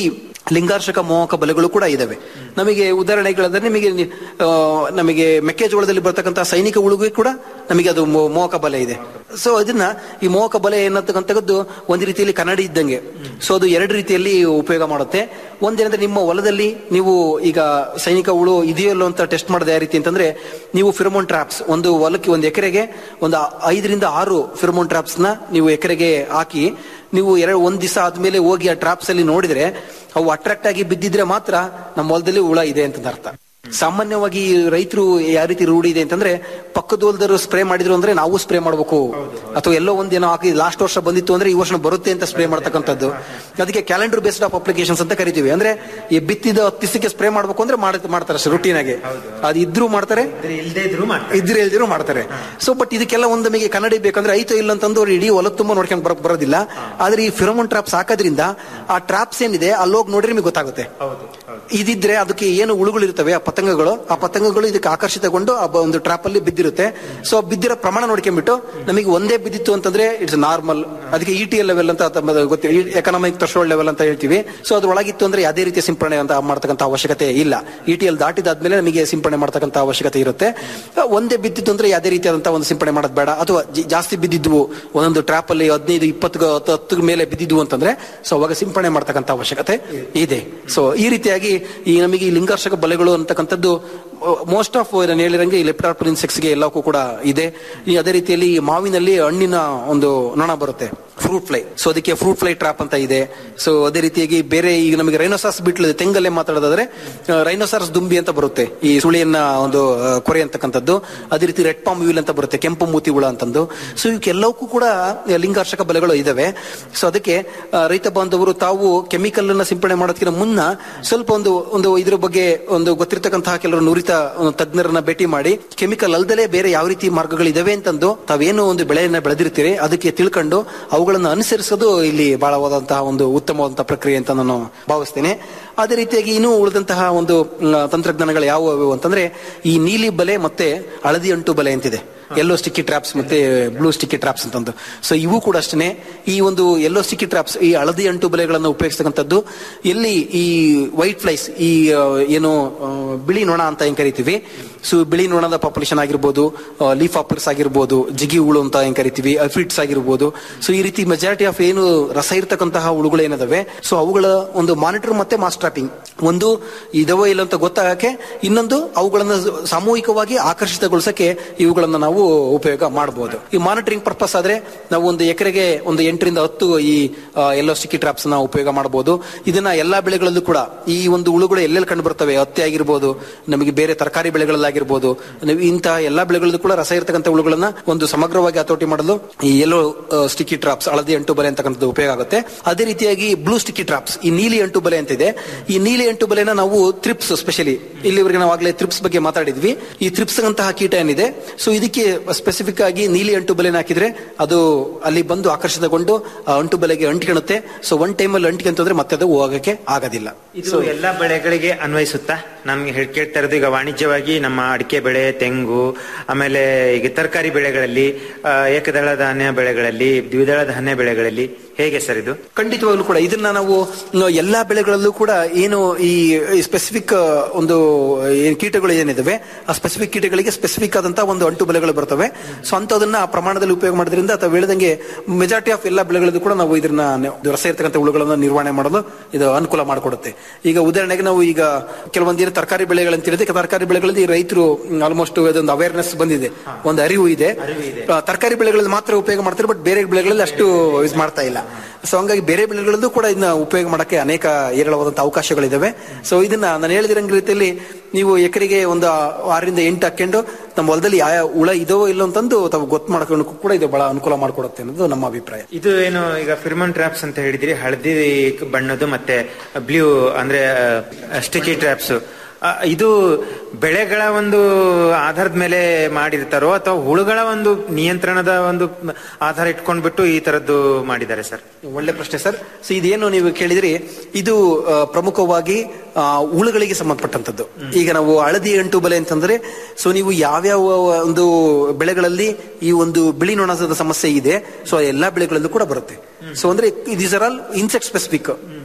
ಲಿಂಗಾರ್ಷಕ ಮೋಹಕ ಬಲೆಗಳು ಕೂಡ ಇದಾವೆ ನಮಗೆ ಉದಾಹರಣೆಗಳಂದ್ರೆ ನಿಮಗೆ ನಿ- ಆ, ನಮಗೆ ಮೆಕ್ಕೆಜೋಳದಲ್ಲಿ ಬರ್ತಕ್ಕಂಥ ಸೈನಿಕ ಉಳುಗೆ ಕೂಡ ನಮಗೆ ಅದು ಮೋ- ಮೋಹಕ ಬಲೆ ಇದೆ ಸೊ ಅದನ್ನ ಈ ಮೋಹಕ ಬಲೆ ಏನಂತಕ್ಕಂಥದ್ದು ಒಂದು ರೀತಿಯಲ್ಲಿ ಕನ್ನಡಿ ಇದ್ದಂಗೆ ಸೊ ಅದು ಎರಡು ರೀತಿಯಲ್ಲಿ ಉಪಯೋಗ ಮಾಡುತ್ತೆ ಒಂದೇನಂದ್ರೆ ನಿಮ್ಮ ಹೊಲದಲ್ಲಿ ನೀವು ಈಗ ಸೈನಿಕ ಹುಳು ಇದೆಯೋ ಇಲ್ಲೋ ಅಂತ ಟೆಸ್ಟ್ ಮಾಡೋದು ಯಾವ ರೀತಿ ಅಂತಂದ್ರೆ ನೀವು ಫಿರಮೋನ್ ಟ್ರಾಪ್ಸ್ ಒಂದು ಹೊಲಕ್ಕೆ ಒಂದು ಎಕರೆಗೆ ಒಂದು ಐದರಿಂದ ಆರು ಫಿರಮೋನ್ ಟ್ರಾಪ್ಸ್ ನ ನೀವು ಎಕರೆಗೆ ಹಾಕಿ ನೀವು ಎರಡು ಒಂದ್ ದಿವಸ ಆದ್ಮೇಲೆ ಹೋಗಿ ಆ ಟ್ರಾಪ್ಸ್ ಅಲ್ಲಿ ನೋಡಿದ್ರೆ ಅವು ಅಟ್ರಾಕ್ಟ್ ಆಗಿ ಬಿದ್ದಿದ್ರೆ ಮಾತ್ರ ನಮ್ಮ ಹೊಲದಲ್ಲಿ ಹುಳ ಇದೆ ಅಂತ ಅರ್ಥ ಸಾಮಾನ್ಯವಾಗಿ ರೈತರು ಯಾವ ರೀತಿ ರೂಢಿ ಇದೆ ಅಂತಂದ್ರೆ ಪಕ್ಕದ ಹೊಲದರು ಸ್ಪ್ರೇ ಮಾಡಿದ್ರು ಅಂದ್ರೆ ನಾವು ಸ್ಪ್ರೇ ಮಾಡ್ಬೇಕು ಅಥವಾ ಎಲ್ಲೋ ಒಂದೇನೋ ಹಾಕಿ ಲಾಸ್ಟ್ ವರ್ಷ ಬಂದಿತ್ತು ಅಂದ್ರೆ ಈ ವರ್ಷ ಬರುತ್ತೆ ಅಂತ ಸ್ಪ್ರೇ ಮಾಡ್ತಕ್ಕಂಥದ್ದು ಅದಕ್ಕೆ ಕ್ಯಾಲೆಂಡರ್ ಬೇಸ್ಡ್ ಆಫ್ ಅಪ್ಲಿಕೇಶನ್ಸ್ ಅಂತ ಕರಿತೀವಿ ಅಂದ್ರೆ ಈ ಬಿತ್ತಿದ ಹತ್ತು ದಿವಸಕ್ಕೆ ಸ್ಪ್ರೇ ಮಾಡ್ಬೇಕು ಅಂದ್ರೆ ಮಾಡ್- ಮಾಡ್ತಾರೆ ಅಷ್ಟೇ ರುಟೀನ್ ಆಗಿ ಅದು ಇದ್ರೂ ಮಾಡ್ತಾರೆ ಇಲ್ದೇ ಇದ್ರು ಮಾಡ್ತಾರೆ ಇದ್ರೆ ಇಲ್ದಿರು ಮಾಡ್ತಾರೆ ಸೊ ಬಟ್ ಇದಕ್ಕೆಲ್ಲ ಒಂದು ನಮಗೆ ಕನ್ನಡಿ ಬೇಕಂದ್ರೆ ಐತೋ ಇಲ್ಲ ಅಂತಂದು ಅವ್ರು ಇಡೀ ಹೊಲ ತುಂಬ ನೋಡ್ಕೊಂಡ್ ಬರಕ್ ಬರೋದಿಲ್ಲ ಆದ್ರೆ ಈ ಫಿರೋಮೋನ್ ಟ್ರಾಪ್ಸ್ ಹಾಕೋದ್ರಿಂದ ಆ ಟ್ರಾಪ್ಸ್ ಏನಿದೆ ಅಲ್ಲೋಗಿ ನೋಡಿದ್ರೆ ನಿಮಗೆ ಗೊತ್ತಾಗುತ್ತೆ ಇದಿದ್ರೆ ಅದಕ್ಕೆ ಏನು ಹುಳುಗಳು ಇರ್ತವೆ ಆ ಪತಂಗಗಳು ಆ ಪತಂಗಗಳು ಇದಕ್ಕೆ ಆಕರ್ಷಿತಗೊಂಡು ಆ ಬ- ಒಂದು ಟ್ರಾಪ್ ಅಲ್ಲಿ ಬಿದ್ದಿರುತ್ತೆ ಸೊ ಬಿದ್ದಿರೋ ಪ್ರಮಾಣ ನೋಡ್ಕೊಂಡ್ಬಿಟ್ಟು ನಮಗೆ ಒಂದೇ ಬಿದ್ದಿತ್ತು ಅಂತಂದ್ರೆ ಇಟ್ಸ್ ನಾರ್ಮಲ್ ಅದಕ್ಕೆ ಇ ಟಿ ಎಲ್ ಲೆವೆಲ್ ಅಂತ ಗೊತ್ತಿ ಎಕನಾಮಿಕ್ ಥ್ರೆಶೋಲ್ಡ್ ಲೆವೆಲ್ ಅಂತ ಹೇಳ್ತೀವಿ ಸೊ ಅದ್ರ ಒಳಗಿತ್ತು ಅಂದ್ರೆ ಯಾವುದೇ ರೀತಿಯ ಸಿಂಪಡಣೆ ಅಂತ ಮಾಡ್ತಕ್ಕಂಥ ಅವಶ್ಯಕತೆ ಇಲ್ಲ ಇ ಟಿ ಎಲ್ ದಾಟಿದಾದ್ಮೇಲೆ ನಮಗೆ ಸಿಂಪಡಣೆ ಮಾಡ್ತಕ್ಕಂಥ ಅವಶ್ಯಕತೆ ಇರುತ್ತೆ ಆ, ಒಂದೇ ಬಿದ್ದಿತ್ತು ಅಂದ್ರೆ ಯಾವುದೇ ರೀತಿಯಾದಂತಹ ಒಂದು ಸಿಂಪಡಣೆ ಮಾಡೋದು ಬೇಡ ಅಥವಾ ಜಿ- ಜಾಸ್ತಿ ಬಿದ್ದಿದ್ವು ಒಂದೊಂದು ಟ್ರಾಪ್ ಅಲ್ಲಿ ಹದಿನೈದು ಇಪ್ಪತ್ತು ಹತ್ತು ಹತ್ತು ಮೇಲೆ ಬಿದ್ದಿದ್ವು ಅಂತಂದ್ರೆ ಸೊ ಅವಾಗ ಸಿಂಪಡಣೆ ಮಾಡ್ತಕ್ಕಂಥ ಅವಶ್ಯಕತೆ ಇದೆ ಸೊ ಈ ರೀತಿಯಾಗಿ ಈ ನಮಗೆ ಈ ಲಿಂಗಾರ್ಷಕ ಬಲೆಗಳು ಅಂತಕ್ಕಂಥದ್ದು ಮೋಸ್ಟ್ ಆಫ್ ನಾನು ಹೇಳಿರಂಗೆ ಈ ಲೆಪ್ಟಾರ್ಪಲ್ ಗೆ ಎಲ್ಲಕ್ಕೂ ಕೂಡ ಇದೆ ಈ ಅದೇ ರೀತಿಯಲ್ಲಿ ಈ ಮಾವಿನಲ್ಲಿ ಹಣ್ಣಿನ ಒಂದು ನೊಣ ಬರುತ್ತೆ ಫ್ರೂಟ್ ಫ್ಲೈ ಸೊ ಅದಕ್ಕೆ ಫ್ರೂಟ್ ಫ್ಲೈ ಟ್ರಾಪ್ ಅಂತ ಇದೆ ಸೊ ಅದೇ ರೀತಿಯಾಗಿ ಬೇರೆ ಈಗ ನಮಗೆ ರೈನೋಸಾರ್ಸ್ ಬಿಟ್ಲು ತೆಂಗಲ್ಲೇ ಮಾತಾಡೋದಾದ್ರೆ ರೈನೋಸಾರ್ಸ್ ದುಂಬಿ ಅಂತ ಬರುತ್ತೆ ಈ ಸುಳಿಯನ್ನ ಒಂದು ಆ, ಕೊರೆ ಅಂತಕ್ಕಂಥದ್ದು ಅದೇ ರೀತಿ ರೆಡ್ ಪಾಮ್ ವೀಲ್ ಅಂತ ಬರುತ್ತೆ ಕೆಂಪು ಮೂತಿ ಹುಳ ಅಂತಂದು ಸೊ ಇವಕ್ಕೆಲ್ಲವಕ್ಕೂ ಕೂಡ ಲಿಂಗಾರ್ಷಕ ಬಲೆಗಳು ಇದಾವೆ ಸೊ ಅದಕ್ಕೆ ಆ, ರೈತ ಬಾಂಧವರು ತಾವು ಕೆಮಿಕಲ್ ಅನ್ನ ಸಿಂಪಡಣೆ ಮಾಡೋದಕ್ಕಿಂತ ಮುನ್ನ ಸ್ವಲ್ಪ ಒಂದು ಒಂದು ಇದ್ರ ಬಗ್ಗೆ ಒಂದು ಗೊತ್ತಿರತಕ್ಕಂತಹ ಕೆಲವರು ನುರಿತ ಒಂದು ತಜ್ಞರನ್ನ ಭೇಟಿ ಮಾಡಿ ಕೆಮಿಕಲ್ ಅಲ್ದಲೇ ಬೇರೆ ಯಾವ ರೀತಿ ಮಾರ್ಗಗಳಿದಾವೆ ಅಂತಂದು ತಾವೇನು ಒಂದು ಬೆಳೆಯನ್ನ ಬೆಳೆದಿರ್ತೀರಿ ಅದಕ್ಕೆ ತಿಳ್ಕೊಂಡು ಅವುಗಳನ್ನು ಅನುಸರಿಸೋದು ಇಲ್ಲಿ ಬಹಳವಾದಂತಹ ಒಂದು ಉತ್ತಮವಾದಂತಹ ಪ್ರಕ್ರಿಯೆ ಅಂತ ನಾನು ಭಾವಿಸ್ತೇನೆ ಅದೇ ರೀತಿಯಾಗಿ ಇನ್ನೂ ಉಳಿದಂತಹ ಒಂದು ಮ್, ತಂತ್ರಜ್ಞಾನಗಳು ಯಾವುವು ಅಂತಂದ್ರೆ ಈ ನೀಲಿ ಬಲೆ ಮತ್ತೆ ಹಳದಿ ಅಂಟು ಬಲೆ ಅಂತಿದೆ ಎಲ್ಲೋ ಸ್ಟಿಕ್ಕಿ ಟ್ರಾಪ್ಸ್ ಮತ್ತೆ ಬ್ಲೂ ಸ್ಟಿಕ್ಕಿ ಟ್ರಾಪ್ಸ್ ಅಂತಂದು ಸೊ ಇವು ಕೂಡ ಅಷ್ಟೇ ಈ ಒಂದು ಎಲ್ಲೋ ಸ್ಟಿಕ್ಕಿ ಟ್ರಾಪ್ಸ್ ಈ ಹಳದಿ ಅಂಟು ಬಲೆಗಳನ್ನು ಉಪಯೋಗಿಸ್ತಕ್ಕಂಥದ್ದು ಎಲ್ಲಿ ಈ ವೈಟ್ ಫ್ಲೈಸ್ ಈ ಆ, ಏನು ಆ, ಬಿಳಿ ನೊಣ ಅಂತ ಏನ್ ಕರಿತೀವಿ ಸೊ ಬಿಳಿ ನೊಣದ ಪಾಪ್ಯುಲೇಷನ್ ಆಗಿರ್ಬೋದು ಲೀಫ್ ಆಪರ್ಸ್ ಆಗಿರ್ಬೋದು ಜಿಗಿ ಹುಳು ಅಂತ ಏನ್ ಕರಿತೀವಿ ಅಫಿಟ್ಸ್ ಆಗಿರ್ಬೋದು ಸೊ ಈ ರೀತಿ ಮೆಜಾರಿಟಿ ಆಫ್ ಏನು ರಸ ಇರ್ತಕ್ಕಂತಹ ಹುಳುಗಳು ಏನದಾವೆ ಸೊ ಅವುಗಳ ಒಂದು ಮಾನಿಟರ್ ಮತ್ತೆ ಮಾಸ್ ಟ್ರಾಪಿಂಗ್ ಒಂದು ಇದವೋ ಇಲ್ಲ ಅಂತ ಗೊತ್ತಾಗಕ್ಕೆ ಇನ್ನೊಂದು ಅವುಗಳನ್ನ ಸಾಮೂಹಿಕವಾಗಿ ಆಕರ್ಷಿತಗೊಳಿಸಕ್ಕೆ ಇವುಗಳನ್ನ ನಾವು ಉಪಯೋಗ ಮಾಡಬಹುದು ಈ ಮಾನಿಟರಿಂಗ್ ಪರ್ಪಸ್ ಆದ್ರೆ ನಾವು ಒಂದು ಎಕರೆಗೆ ಒಂದು ಎಂಟರಿಂದ ಹತ್ತು ಈ ಎಲ್ಲೋ ಸ್ಟಿಕ್ಕಿ ಟ್ರಾಪ್ಸ್ ನ ಉಪಯೋಗ ಮಾಡಬಹುದು ಇದನ್ನ ಎಲ್ಲಾ ಬೆಳೆಗಳಲ್ಲೂ ಕೂಡ ಈ ಒಂದು ಹುಳುಗಳು ಎಲ್ಲೆಲ್ಲಿ ಕಂಡು ಬರ್ತವೆ ಹತ್ತಿ ಆಗಿರ್ಬೋದು ನಮಗೆ ಬೇರೆ ತರಕಾರಿ ಬೆಳೆಗಳಲ್ಲಾಗಿರ್ಬೋದು ನಾವು ಇಂತಹ ಎಲ್ಲಾ ಬೆಳೆಗಳಲ್ಲೂ ಕೂಡ ರಸ ಇರತಕ್ಕಂಥ ಹುಳುಗಳನ್ನ ಒಂದು ಸಮಗ್ರವಾಗಿ ಹತೋಟಿ ಮಾಡಲು ಈ ಎಲ್ಲೋ ಸ್ಟಿಕ್ಕಿ ಟ್ರಾಪ್ಸ್ ಹಳದಿ ಅಂಟು ಬಲೆ ಅಂತಕ್ಕಂಥದ್ದು ಉಪಯೋಗ ಆಗುತ್ತೆ ಅದೇ ರೀತಿಯಾಗಿ ಬ್ಲೂ ಸ್ಟಿಕ್ಕಿ ಟ್ರಾಪ್ಸ್ ಈ ನೀಲಿ ಅಂಟು ಬಲೆ ಅಂತಿದೆ ಈ ನೀಲಿ ಅಂಟು ಬಲೆನ ನಾವು ತ್ರಿಪ್ಸ್ ಸ್ಪೆಷಲಿ ಇಲ್ಲಿವರೆಗೆ ನಾವು ಆಗ್ಲೇ ತ್ರಿಪ್ಸ್ ಬಗ್ಗೆ ಮಾತಾಡಿದ್ವಿ ಈ ತ್ರಿಪ್ಸ್ ಅಂತಹ ಕೀಟ ಏನಿದೆ ಸೊ ಇದಕ್ಕೆ ಸ್ಪೆಸಿಫಿಕ್ ಆಗಿ ನೀಲಿ ಅಂಟು ಬಲೆನ ಹಾಕಿದ್ರೆ ಅದು ಅಲ್ಲಿ ಬಂದು ಆಕರ್ಷಿತಗೊಂಡು ಆ ಅಂಟು ಬಲೆಗೆ ಅಂಟ್ಕೊಳುತ್ತೆ ಸೊ ಒನ್ ಟೈಮಲ್ಲಿ ಅಂಟ್ಕೊಂತಂದ್ರೆ ಮತ್ತೆ ಅದು ಹೋಗಕ್ಕೆ ಆಗೋದಿಲ್ಲ ಇದು ಎಲ್ಲಾ ಬೆಳೆಗಳಿಗೆ ಅನ್ವಯಿಸುತ್ತಾ ನಮ್ಗೆ ಹೇಳ್- ಕೇಳ್ತಾ ಇರೋದು ಈಗ ವಾಣಿಜ್ಯವಾಗಿ ನಮ್ಮ ಅಡಿಕೆ ಬೆಳೆ ತೆಂಗು ಆಮೇಲೆ ಈಗ ತರಕಾರಿ ಬೆಳೆಗಳಲ್ಲಿ ಆ, ಏಕದಳ ಧಾನ್ಯ ಬೆಳೆಗಳಲ್ಲಿ ದ್ವಿದಳ ಧಾನ್ಯ ಬೆಳೆಗಳಲ್ಲಿ ಹೇಗೆ ಸರ್ ಇದು ಖಂಡಿತವಾಗ್ಲೂ ಕೂಡ ಇದನ್ನ ನಾವು ನ- ಎಲ್ಲಾ ಬೆಳೆಗಳಲ್ಲೂ ಕೂಡ ಏನು ಈ ಸ್ಪೆಸಿಫಿಕ್ ಒಂದು ಏನ್ ಕೀಟಗಳು ಏನಿದಾವೆ ಆ ಸ್ಪೆಸಿಫಿಕ್ ಕೀಟಗಳಿಗೆ ಸ್ಪೆಸಿಫಿಕ್ ಆದಂತಹ ಒಂದು ಅಂಟು ಬೆಲೆಗಳು ಬರ್ತವೆ ಸೊ ಅಂತದನ್ನ ಆ ಪ್ರಮಾಣದಲ್ಲಿ ಉಪಯೋಗ ಮಾಡೋದ್ರಿಂದ ಅಥವಾ ಹೇಳಿದಂಗೆ ಮೆಜಾರಿಟಿ ಆಫ್ ಎಲ್ಲಾ ಬೆಳೆಗಳಲ್ಲೂ ಕೂಡ ನಾವು ಇದನ್ನ ನೆ- ಇದು ರಸ ಇರ್ತಕ್ಕಂಥ ಹುಳುಗಳನ್ನ ನಿರ್ವಹಣೆ ಮಾಡಲು ಇದು ಅನುಕೂಲ ಮಾಡಿಕೊಡುತ್ತೆ ಈಗ ಉದಾಹರಣೆಗೆ ನಾವು ಈಗ ಕೆಲವೊಂದು ಏನು ತರಕಾರಿ ಬೆಳೆಗಳಂತ ಇರುತ್ತೆ ತರಕಾರಿ ಬೆಳೆಗಳಲ್ಲಿ ರೈತರು ಆಲ್ಮೋಸ್ಟ್ ಅದೊಂದು ಅವೇರ್ನೆಸ್ ಬಂದಿದೆ ಒಂದು ಅರಿವು ಇದೆ ಆ, ತರಕಾರಿ ಬೆಳೆಗಳಲ್ಲಿ ಮಾತ್ರ ಉಪಯೋಗ ಮಾಡ್ತಾರೆ ಬಟ್ ಬೇರೆ ಬೆಳೆಗಳಲ್ಲಿ ಅಷ್ಟು ಯೂಸ್ ಮಾಡ್ತಾ ಇಲ್ಲ ಸೊ ಹಂಗಾಗಿ ಬೇರೆ ಬೆಳೆಗಳಲ್ಲೂ ಕೂಡ ಇದನ್ನ ಉಪಯೋಗ ಮಾಡಕ್ಕೆ ಅನೇಕ ಏರಳವಾದಂತಹ ಅವಕಾಶಗಳಿದಾವೆ ಸೊ ಇದನ್ನ ನಾನು ಹೇಳಿದಿರಂಗ ರೀತಿಯಲ್ಲಿ ನೀವು ಎಕರೆಗೆ ಒಂದು ಆರರಿಂದ ಎಂಟು ಹಾಕೊಂಡು ನಮ್ಮ ಹೊಲದಲ್ಲಿ ಯಾವ ಹುಳ ಇದೋ ಇಲ್ಲೋ ಅಂತಂದು ತಾವು ಗೊತ್ತು ಮಾಡ್ಕೊಂಡು ಕೂಡ ಇದು ಬಹಳ ಅನುಕೂಲ ಮಾಡಿಕೊಡುತ್ತೆ ಅನ್ನೋದು ನಮ್ಮ ಅಭಿಪ್ರಾಯ ಇದು ಏನು ಈಗ ಫಿರ್ಮನ್ ಟ್ರಾಪ್ಸ್ ಅಂತ ಹೇಳಿದ್ರಿ ಹಳದಿ ಬಣ್ಣದ್ದು ಮತ್ತೆ ಬ್ಲೂ ಅಂದ್ರೆ ಸ್ಟಿಕಿ ಟ್ರಾಪ್ಸ್ ಇದು ಬೆಳೆಗಳ ಒಂದು ಆಧಾರದ ಮೇಲೆ ಮಾಡಿರ್ತಾರೋ ಅಥವಾ ಹುಳುಗಳ ಒಂದು ನಿಯಂತ್ರಣದ ಒಂದು ಆಧಾರ ಇಟ್ಕೊಂಡ್ಬಿಟ್ಟು ಈ ತರದ್ದು ಮಾಡಿದ್ದಾರೆ ಸರ್ ಒಳ್ಳೆ ಪ್ರಶ್ನೆ ಸರ್ ಸೊ ಇದೇನು ನೀವು ಕೇಳಿದ್ರಿ ಇದು ಆ, ಪ್ರಮುಖವಾಗಿ ಆ, ಹುಳುಗಳಿಗೆ ಸಂಬಂಧಪಟ್ಟಂತದ್ದು ಈಗ ನಾವು ಹಳದಿ ಅಂಟು ಬಲೆ ಅಂತಂದ್ರೆ ಸೊ ನೀವು ಯಾವ್ಯಾವ ಒಂದು ಬೆಳೆಗಳಲ್ಲಿ ಈ ಒಂದು ಬಿಳಿ ನೊಣದ ಸಮಸ್ಯೆ ಇದೆ ಸೊ ಎಲ್ಲಾ ಬೆಳೆಗಳಲ್ಲೂ ಕೂಡ ಬರುತ್ತೆ ಸೊ ಅಂದ್ರೆ these are all insect specific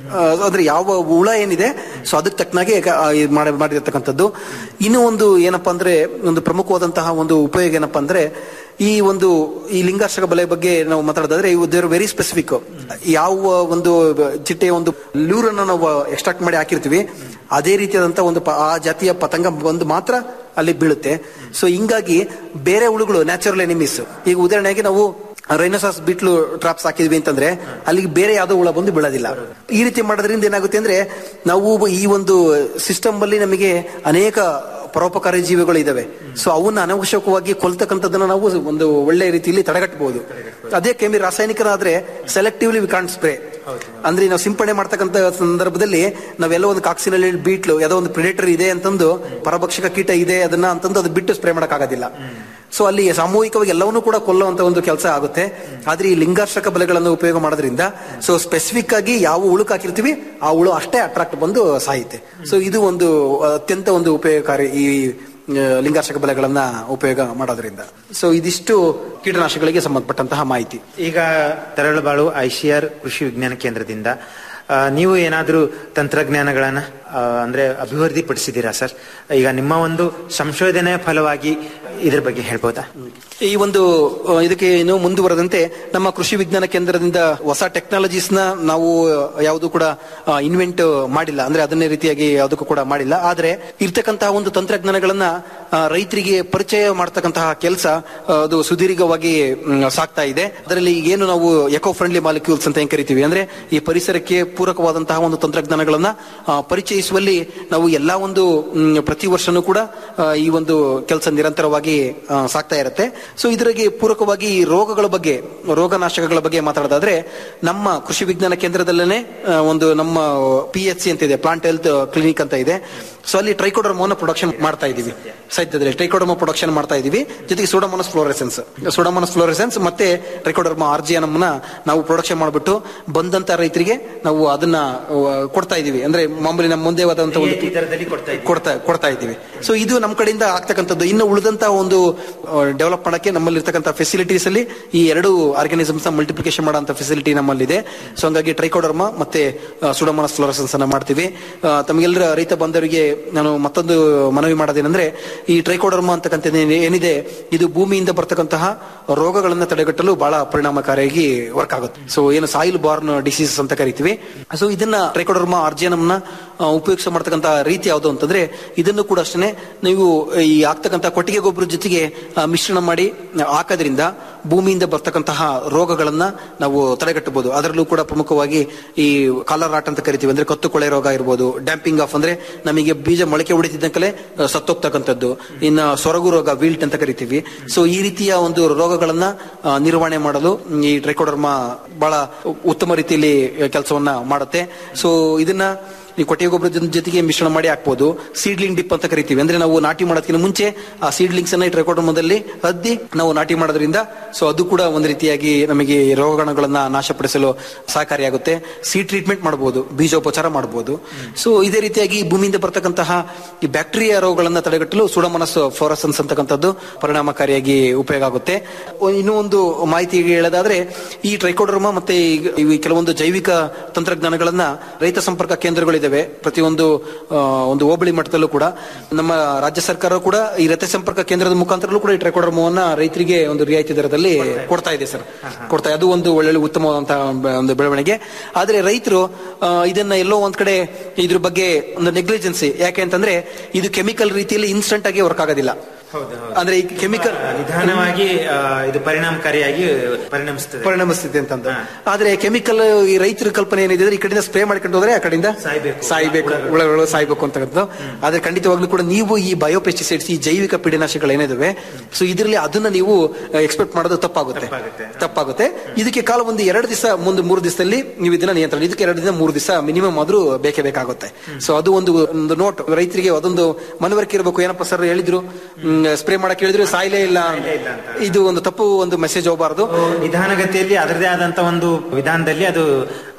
ಆ, ಅಂದ್ರೆ ಯಾವ ಹುಳ ಏನಿದೆ ಸೊ ಅದಕ್ಕೆ ತಕ್ಕನಾಗೆ ಕ- ಆ, ಇದ್ ಮಾಡಿ ಮಾಡಿರ್ತಕ್ಕಂಥದ್ದು ಇನ್ನು ಒಂದು ಏನಪ್ಪಾ ಅಂದ್ರೆ ಒಂದು ಪ್ರಮುಖವಾದಂತಹ ಒಂದು ಉಪಯೋಗ ಏನಪ್ಪಾ ಅಂದ್ರೆ ಈ ಒಂದು ಈ ಲಿಂಗಾರ್ಷಕ ಬಲೆ ಬಗ್ಗೆ ನಾವು ಮಾತಾಡೋದಾದ್ರೆ ಇವು ದೇರ್ ವೆರಿ ಸ್ಪೆಸಿಫಿಕ್ ಯಾವ ಒಂದು ಚಿಟ್ಟೆಯ ಒಂದು ಲೂರ್ ಅನ್ನು ನಾವು ಎಕ್ಸ್ಟ್ರಾಕ್ಟ್ ಮಾಡಿ ಹಾಕಿರ್ತೀವಿ ಅದೇ ರೀತಿಯಾದಂತ ಒಂದು ಪ- ಆ ಜಾತಿಯ ಪತಂಗ ಬಂದು ಮಾತ್ರ ಅಲ್ಲಿ ಬೀಳುತ್ತೆ ಸೊ ಹಿಂಗಾಗಿ ಬೇರೆ ಹುಳುಗಳು ನ್ಯಾಚುರಲ್ ಎನಿಮೀಸ್ ಈಗ ಉದಾಹರಣೆಗೆ ನಾವು ರೈನೋಸಾಸ್ ಬಿಟ್ಲು ಟ್ರಾಪ್ಸ್ ಹಾಕಿದ್ವಿ ಅಂತಂದ್ರೆ ಅಲ್ಲಿಗೆ ಬೇರೆ ಯಾವ್ದೋ ಹುಳ ಬಂದು ಬೀಳೋದಿಲ್ಲ ಈ ರೀತಿ ಮಾಡೋದ್ರಿಂದ ಏನಾಗುತ್ತೆ ಅಂದ್ರೆ ನಾವು ಈ ಒಂದು ಸಿಸ್ಟಮ್ ಅಲ್ಲಿ ನಮಗೆ ಅನೇಕ ಪರೋಪಕಾರಿ ಜೀವಿಗಳು ಇದಾವೆ ಸೊ ಅವನ್ನ ಅನವಶ್ಯಕವಾಗಿ ಕೊಲ್ತಕ್ಕಂಥದ್ದನ್ನ ನಾವು ಒಂದು ಒಳ್ಳೆ ರೀತಿಯಲ್ಲಿ ತಡೆಗಟ್ಟಬಹುದು ಅದೇ ಕೆಮಿ ರಾಸಾಯನಿಕರಾದ್ರೆ ಸೆಲೆಕ್ಟಿವ್ಲಿ ವಿ ಕಾಂಟ್ ಸ್ಪ್ರೇ ಅಂದ್ರೆ ನಾವು ಸಿಂಪಡಣೆ ಮಾಡ್ತಕ್ಕಂಥ ಸಂದರ್ಭದಲ್ಲಿ ನಾವೆಲ್ಲೋ ಒಂದು ಕಾಕ್ಸಿನಲ್ಲಿ ಬೀಟ್ಲು ಯಾವುದೋ ಒಂದು ಪ್ರಿಡೇಟರ್ ಇದೆ ಅಂತಂದು ಪರಭಕ್ಷಕ ಕೀಟ ಇದೆ ಅದನ್ನ ಅಂತಂದು ಅದು ಬಿಟ್ಟು ಸ್ಪ್ರೇ ಮಾಡೋಕ್ಕಾಗೋದಿಲ್ಲ ಸೊ ಅಲ್ಲಿ ಸಾಮೂಹಿಕವಾಗಿ ಎಲ್ಲವನ್ನೂ ಕೂಡ ಕೊಲ್ಲುವಂತ ಒಂದು ಕೆಲಸ ಆಗುತ್ತೆ ಆದ್ರೆ ಈ ಲಿಂಗಾರ್ಷಕ ಬಲೆಗಳನ್ನು ಉಪಯೋಗ ಮಾಡೋದ್ರಿಂದ ಸೊ ಸ್ಪೆಸಿಫಿಕ್ ಆಗಿ ಯಾವ ಹುಳುಕ್ ಹಾಕಿರ್ತೀವಿ ಆ ಹುಳು ಅಷ್ಟೇ ಅಟ್ರಾಕ್ಟ್ ಬಂದು ಸಾಯುತ್ತೆ ಸೊ ಇದು ಒಂದು ಅತ್ಯಂತ ಒಂದು ಉಪಯೋಗಕಾರಿ ಈ ಆ, ಲಿಂಗಾರ್ಷಕ ಬಲೆಗಳನ್ನ ಉಪಯೋಗ ಮಾಡೋದ್ರಿಂದ ಸೊ ಇದಿಷ್ಟು ಕೀಟನಾಶಕಗಳಿಗೆ ಸಂಬಂಧಪಟ್ಟಂತಹ ಮಾಹಿತಿ ಈಗ ತರಳಬಾಳು ಐಸಿಆರ್ ಕೃಷಿ ವಿಜ್ಞಾನ ಕೇಂದ್ರದಿಂದ ಆ, ನೀವು ಏನಾದರೂ ತಂತ್ರಜ್ಞಾನಗಳನ್ನ ಆ, ಅಂದ್ರೆ ಅಭಿವೃದ್ಧಿ ಪಡಿಸಿದ್ದೀರಾ ಸರ್ ಈಗ ನಿಮ್ಮ ಒಂದು ಸಂಶೋಧನೆಯ ಫಲವಾಗಿ ಇದ್ರ ಬಗ್ಗೆ ಹೇಳ್ಬೋದಾ ಈ ಒಂದು ಆ, ಇದಕ್ಕೆ ಇನ್ನು ಮುಂದುವರೆದಂತೆ ನಮ್ಮ ಕೃಷಿ ವಿಜ್ಞಾನ ಕೇಂದ್ರದಿಂದ ಹೊಸ ಟೆಕ್ನಾಲಜೀಸ್ ನ ನಾವು ಯಾವುದು ಕೂಡ ಇನ್ವೆಂಟ್ ಮಾಡಿಲ್ಲ ಅಂದ್ರೆ ಅದನ್ನೇ ರೀತಿಯಾಗಿ ಯಾವುದಕ್ಕೂ ಕೂಡ ಮಾಡಿಲ್ಲ ಆದ್ರೆ ಇರ್ತಕ್ಕಂತಹ ಒಂದು ತಂತ್ರಜ್ಞಾನಗಳನ್ನ ಆ, ರೈತರಿಗೆ ಪರಿಚಯ ಮಾಡ್ತಕ್ಕಂತಹ ಕೆಲಸ ಅದು ಸುದೀರ್ಘವಾಗಿ ಮ್, ಸಾಗ್ತಾ ಇದೆ ಅದರಲ್ಲಿ ಏನು ನಾವು ಎಕೋ ಫ್ರೆಂಡ್ಲಿ ಮಾಲಿಕ್ಯೂಲ್ಸ್ ಅಂತ ಏನ್ ಕರಿತೀವಿ ಅಂದ್ರೆ ಈ ಪರಿಸರಕ್ಕೆ ಪೂರಕವಾದಂತಹ ಒಂದು ತಂತ್ರಜ್ಞಾನಗಳನ್ನ ಆ, ಪರಿಚಯಿಸುವಲ್ಲಿ ನಾವು ಎಲ್ಲಾ ಒಂದು ಮ್, ಪ್ರತಿ ವರ್ಷನೂ ಕೂಡ ಆ, ಈ ಒಂದು ಕೆಲಸ ನಿರಂತರವಾಗಿ ಆ, ಸಾಗ್ತಾ ಇರುತ್ತೆ ಸೊ ಇದರಿಗೆ ಪೂರಕವಾಗಿ ಈ ರೋಗಗಳ ಬಗ್ಗೆ ರೋಗನಾಶಕಗಳ ಬಗ್ಗೆ ಮಾತಾಡೋದಾದ್ರೆ ನಮ್ಮ ಕೃಷಿ ವಿಜ್ಞಾನ ಕೇಂದ್ರದಲ್ಲೇ ಆ, ಒಂದು ನಮ್ಮ ಪಿ ಎಚ್ ಸಿ ಅಂತ ಇದೆ ಪ್ಲಾಂಟ್ ಹೆಲ್ತ್ ಕ್ಲಿನಿಕ್ ಅಂತ ಇದೆ ಸೊ ಅಲ್ಲಿ ಟ್ರೈಕೋಡರ್ಮೋನ ಪ್ರೊಡಕ್ಷನ್ ಮಾಡ್ತಾ ಇದೀವಿ ಸದ್ಯದಲ್ಲಿ ಟ್ರೈಕೋಡರ್ಮೋ ಪ್ರೊಡಕ್ಷನ್ ಮಾಡ್ತಾ ಇದೀವಿ ಜೊತೆಗೆ ಸೋಡಮೋನಸ್ ಫ್ಲೋರೆಸೆನ್ಸ್ ಸೋಡಮೋನಸ್ ಫ್ಲೋರೆಸೆನ್ಸ್ ಮತ್ತೆ ಟ್ರೈಕೋಡರ್ಮಾ ಆರ್ಜಿಯನಮ್ನ ನಾವು ಪ್ರೊಡಕ್ಷನ್ ಮಾಡಿಬಿಟ್ಟು ಬಂದಂತ ರೈತರಿಗೆ ನಾವು ಅದನ್ನ ಆ, ಕೊಡ್ತಾ ಇದೀವಿ ಅಂದ್ರೆ ಮಾಮೂಲಿ ನಮ್ಮ ಮುಂದೆ ಆದಂತ ಒಂದು ದರದಲ್ಲಿ ಕೊಡ್ತಾ ಇದ್ದೀವಿ. ಕೊಡ್ತಾ ಕೊಡ್ತಾ ಇದ್ದೀವಿ ಸೊ ಇದು ನಮ್ಮ ಕಡೆಯಿಂದ ಆಗ್ತಕ್ಕಂಥದ್ದು ಇನ್ನು ಉಳಿದಂತ ಒಂದು ಡೆವಲಪ್ ಮಾಡಕ್ಕೆ ನಮ್ಮಲ್ಲಿ ಇರ್ತಕ್ಕಂಥ ಫೆಸಿಲಿಟೀಸ್ ಅಲ್ಲಿ ಈ ಎರಡು ಆರ್ಗಾನಿಸಮ್ಸ್ ಮಲ್ಟಿಪ್ಲಿಕೇಶನ್ ಮಾಡುವಂತ ಫೆಸಿಲಿಟಿ ನಮ್ಮಲ್ಲಿದೆ ಸೊ ಹಂಗಾಗಿ ಟ್ರೈಕೋಡರ್ಮಾ ಮತ್ತೆ ಸುಡಮನಸ್ ಫ್ಲೋರಸನ್ಸ್ ಅನ್ನ ಮಾಡ್ತೀವಿ ಆ, ತಮಗೆಲ್ಲರ ರೈತ ಬಂಧವರಿಗೆ ನಾನು ಮತ್ತೊಂದು ಮನವಿ ಮಾಡೋದೇನೆಂದ್ರೆ ಈ ಟ್ರೈಕೋಡರ್ಮಾ ಅಂತಕ್ಕಂಥ ಏನಿದೆ ಇದು ಭೂಮಿಯಿಂದ ಬರ್ತಕ್ಕಂತಹ ರೋಗಗಳನ್ನ ತಡೆಗಟ್ಟಲು ಬಹಳ ಪರಿಣಾಮಕಾರಿಯಾಗಿ ವರ್ಕ್ ಆಗುತ್ತೆ ಸೊ ಏನು ಸಾಯಿಲ್ ಬಾರ್ನ್ ಡಿಸೀಸಸ್ ಅಂತ ಕರಿತೀವಿ ಸೊ ಇದನ್ನ ಟ್ರೈಕೋಡರ್ಮಾ ಆರ್ಜಿಯನಮ್ನ ಉಪಯೋಗಿಸ ಮಾಡ್ತಕ್ಕಂಥ ರೀತಿ ಯಾವುದು ಅಂತಂದ್ರೆ ಇದನ್ನು ಕೂಡ ಅಷ್ಟೇ ನೀವು ಈ ಆಗ್ತಕ್ಕಂಥ ಕೊಟ್ಟಿಗೆ ಗೊಬ್ಬರ ಜೊತೆಗೆ ಆ, ಮಿಶ್ರಣ ಮಾಡಿ ಹಾಕೋದ್ರಿಂದ ಭೂಮಿಯಿಂದ ಬರ್ತಕ್ಕಂತಹ ರೋಗಗಳನ್ನ ನಾವು ತಡೆಗಟ್ಟಬಹುದು ಅದರಲ್ಲೂ ಕೂಡ ಪ್ರಮುಖವಾಗಿ ಈ ಕಾಲರ್ ರಾಟ್ ಅಂತ ಕರಿತೀವಿ ಅಂದ್ರೆ ಕತ್ತು ಕೊಳೆ ರೋಗ ಇರ್ಬೋದು ಡ್ಯಾಂಪಿಂಗ್ ಆಫ್ ಅಂದ್ರೆ ನಮಗೆ ಬೀಜ ಮೊಳಕೆ ಹೊಡಿತಿದ್ದಂಕಲೇ ಆ, ಸತ್ತೋಗ್ತಕ್ಕಂಥದ್ದು ಇನ್ನ ಸೊರಗು ರೋಗ ವೀಲ್ಟ್ ಅಂತ ಕರಿತೀವಿ ಸೊ ಈ ರೀತಿಯ ಒಂದು ರೋಗಗಳನ್ನ ಆ, ನಿರ್ವಹಣೆ ಮಾಡಲು ಈ ಟ್ರೈಕೋಡರ್ಮಾ ಬಹಳ ಉತ್ತಮ ರೀತಿಯಲ್ಲಿ ಕೆಲಸವನ್ನ ಮಾಡುತ್ತೆ ಸೊ ಇದನ್ನ ಈ ಕೊಟ್ಟಿಗೆ ಗೊಬ್ಬರದ ಜೊತೆಗೆ ಮಿಶ್ರಣ ಮಾಡಿ ಹಾಕ್ಬೋದು ಸೀಡ್ಲಿಂಗ್ ಡಿಪ್ ಅಂತ ಕರಿತೀವಿ ಅಂದ್ರೆ ನಾವು ನಾಟಿ ಮಾಡೋದಕ್ಕಿಂತ ಮುಂಚೆ ಆ ಸೀಡ್ಲಿಂಗ್ಸ್ ಅನ್ನ ಟ್ರೈಕೋಡರ್ಮದಲ್ಲಿ ಅದ್ದಿ ನಾವು ನಾಟಿ ಮಾಡೋದ್ರಿಂದ ಸೊ ಅದು ಕೂಡ ಒಂದು ರೀತಿಯಾಗಿ ನಮಗೆ ಈ ರೋಗಗಳನ್ನ ನಾಶಪಡಿಸಲು ಸಹಕಾರಿಯಾಗುತ್ತೆ ಸೀಡ್ ಟ್ರೀಟ್ಮೆಂಟ್ ಮಾಡಬಹುದು ಬೀಜೋಪಚಾರ ಮಾಡಬಹುದು ಸೊ ಇದೇ ರೀತಿಯಾಗಿ ಭೂಮಿಯಿಂದ ಬರ್ತಕ್ಕಂತಹ ಈ ಬ್ಯಾಕ್ಟೀರಿಯಾ ರೋಗಗಳನ್ನ ತಡೆಗಟ್ಟಲು ಸುಡಮನಸ್ ಫ್ಲೋರಸನ್ಸ್ ಅಂತಕ್ಕಂಥದ್ದು ಪರಿಣಾಮಕಾರಿಯಾಗಿ ಉಪಯೋಗ ಆಗುತ್ತೆ ಒ- ಇನ್ನೂ ಒಂದು ಮಾಹಿತಿ ಹೇಳೋದಾದ್ರೆ ಈ ಟ್ರೈಕೋಡರ್ಮಾ ಮತ್ತೆ ಈ ಈ ಕೆಲವೊಂದು ಜೈವಿಕ ತಂತ್ರಜ್ಞಾನಗಳನ್ನ ರೈತ ಸಂಪರ್ಕ ಕೇಂದ್ರಗಳಿದಾವೆ ಪ್ರತಿಯೊಂದು ಆ, ಒಂದು ಹೋಬಳಿ ಮಟ್ಟದಲ್ಲೂ ಕೂಡ ನಮ್ಮ ರಾಜ್ಯ ಸರ್ಕಾರ ಕೂಡ ಈ ರೈತ ಸಂಪರ್ಕ ಕೇಂದ್ರದ ಮುಖಾಂತರಲ್ಲೂ ಕೂಡ ಈ ಟ್ರೈಕೋಡರ್ಮವನ್ನ ರೈತರಿಗೆ ಒಂದು ರಿಯಾಯಿತಿ ದರದಲ್ಲಿ ಕೊಡ್ತಾ ಇದೆ ಸರ್ ಕೊಡ್ತಾ ಅದು ಒಂದು ಒಳ್ಳೆ ಉತ್ತಮವಾದಂತಹ ಒಂದು ಬೆಳವಣಿಗೆ ಆದ್ರೆ ರೈತರು ಆ, ಇದನ್ನ ಎಲ್ಲೋ ಒಂದ್ ಕಡೆ ಇದ್ರ ಬಗ್ಗೆ ಒಂದು ನೆಗ್ಲಿಜೆನ್ಸಿ ಯಾಕೆ ಅಂತಂದ್ರೆ ಇದು ಕೆಮಿಕಲ್ ರೀತಿಯಲ್ಲಿ ಇನ್ಸ್ಟಂಟ್ ಆಗಿ ವರ್ಕ್ ಆಗೋದಿಲ್ಲ ಅಂದ್ರೆ ಈ ಕೆಮಿಕಲ್ ನಿಧಾನವಾಗಿ ಆ, ಇದು ಪರಿಣಾಮಕಾರಿಯಾಗಿ ಪರಿಣಮಿಸ್ತದೆ ಪರಿಣಮಿಸ್ತಿದೆ ಅಂತಂದು ಆದ್ರೆ ಕೆಮಿಕಲ್ ಈ ರೈತರ ಕಲ್ಪನೆ ಏನಿದೆ ಅಂದ್ರೆ ಈ ಕಡೆಯಿಂದ ಸ್ಪ್ರೇ ಮಾಡ್ಕೊಂಡು ಹೋದ್ರೆ ಆ ಕಡೆಯಿಂದ ಸಾಯ್ಬೇಕು ಹುಳಗಳು ಸಾಯ್ಬೇಕು ಅಂತಕ್ಕಂಥದ್ದು ಆದ್ರೆ ಖಂಡಿತವಾಗ್ಲೂ ಕೂಡ ನೀವು ಈ ಬಯೋಪೆಸ್ಟಿಸೈಡ್ಸ್ ಈ ಜೈವಿಕ ಪೀಡನಾಶಕಗಳು ಏನಿದಾವೆ ಸೊ ಇದರಲ್ಲಿ ಅದನ್ನ ನೀವು ಎಕ್ಸ್ಪೆಕ್ಟ್ ಮಾಡೋದು ತಪ್ಪಾಗುತ್ತೆ ತಪ್ಪಾಗುತ್ತೆ ಇದಕ್ಕೆ ಕಾಲ ಒಂದು ಎರಡು ದಿವಸ ಮುಂದೆ ಮೂರು ದಿವಸದಲ್ಲಿ ನೀವು ಇದನ್ನ ನಿಯಂತ್ರಣ ಇದಕ್ಕೆ ಎರಡು ದಿನ ಮೂರು ದಿವಸ ಮಿನಿಮಮ್ ಆದ್ರೂ ಬೇಕೇ ಬೇಕಾಗುತ್ತೆ ಸೊ ಅದು ಒಂದು ಒಂದು ನೋಟ್ ರೈತರಿಗೆ ಅದೊಂದು ಮನವರಿಕೆ ಇರಬೇಕು ಏನಪ್ಪ ಸರ್ ಹೇಳಿದ್ರು ಸ್ಪ್ರೇ ಮಾಡಕ್ ಹೇಳಿದ್ರು ಸಾಯ್ಲೇ ಇಲ್ಲ ಇದು ಒಂದು ತಪ್ಪು ಒಂದು ಮೆಸೇಜ್ ಹೋಗಬಾರ್ದು ನಿಧಾನಗತಿಯಲ್ಲಿ ಅದರದೇ ಆದಂತ ಒಂದು ವಿಧಾನದಲ್ಲಿ ಅದು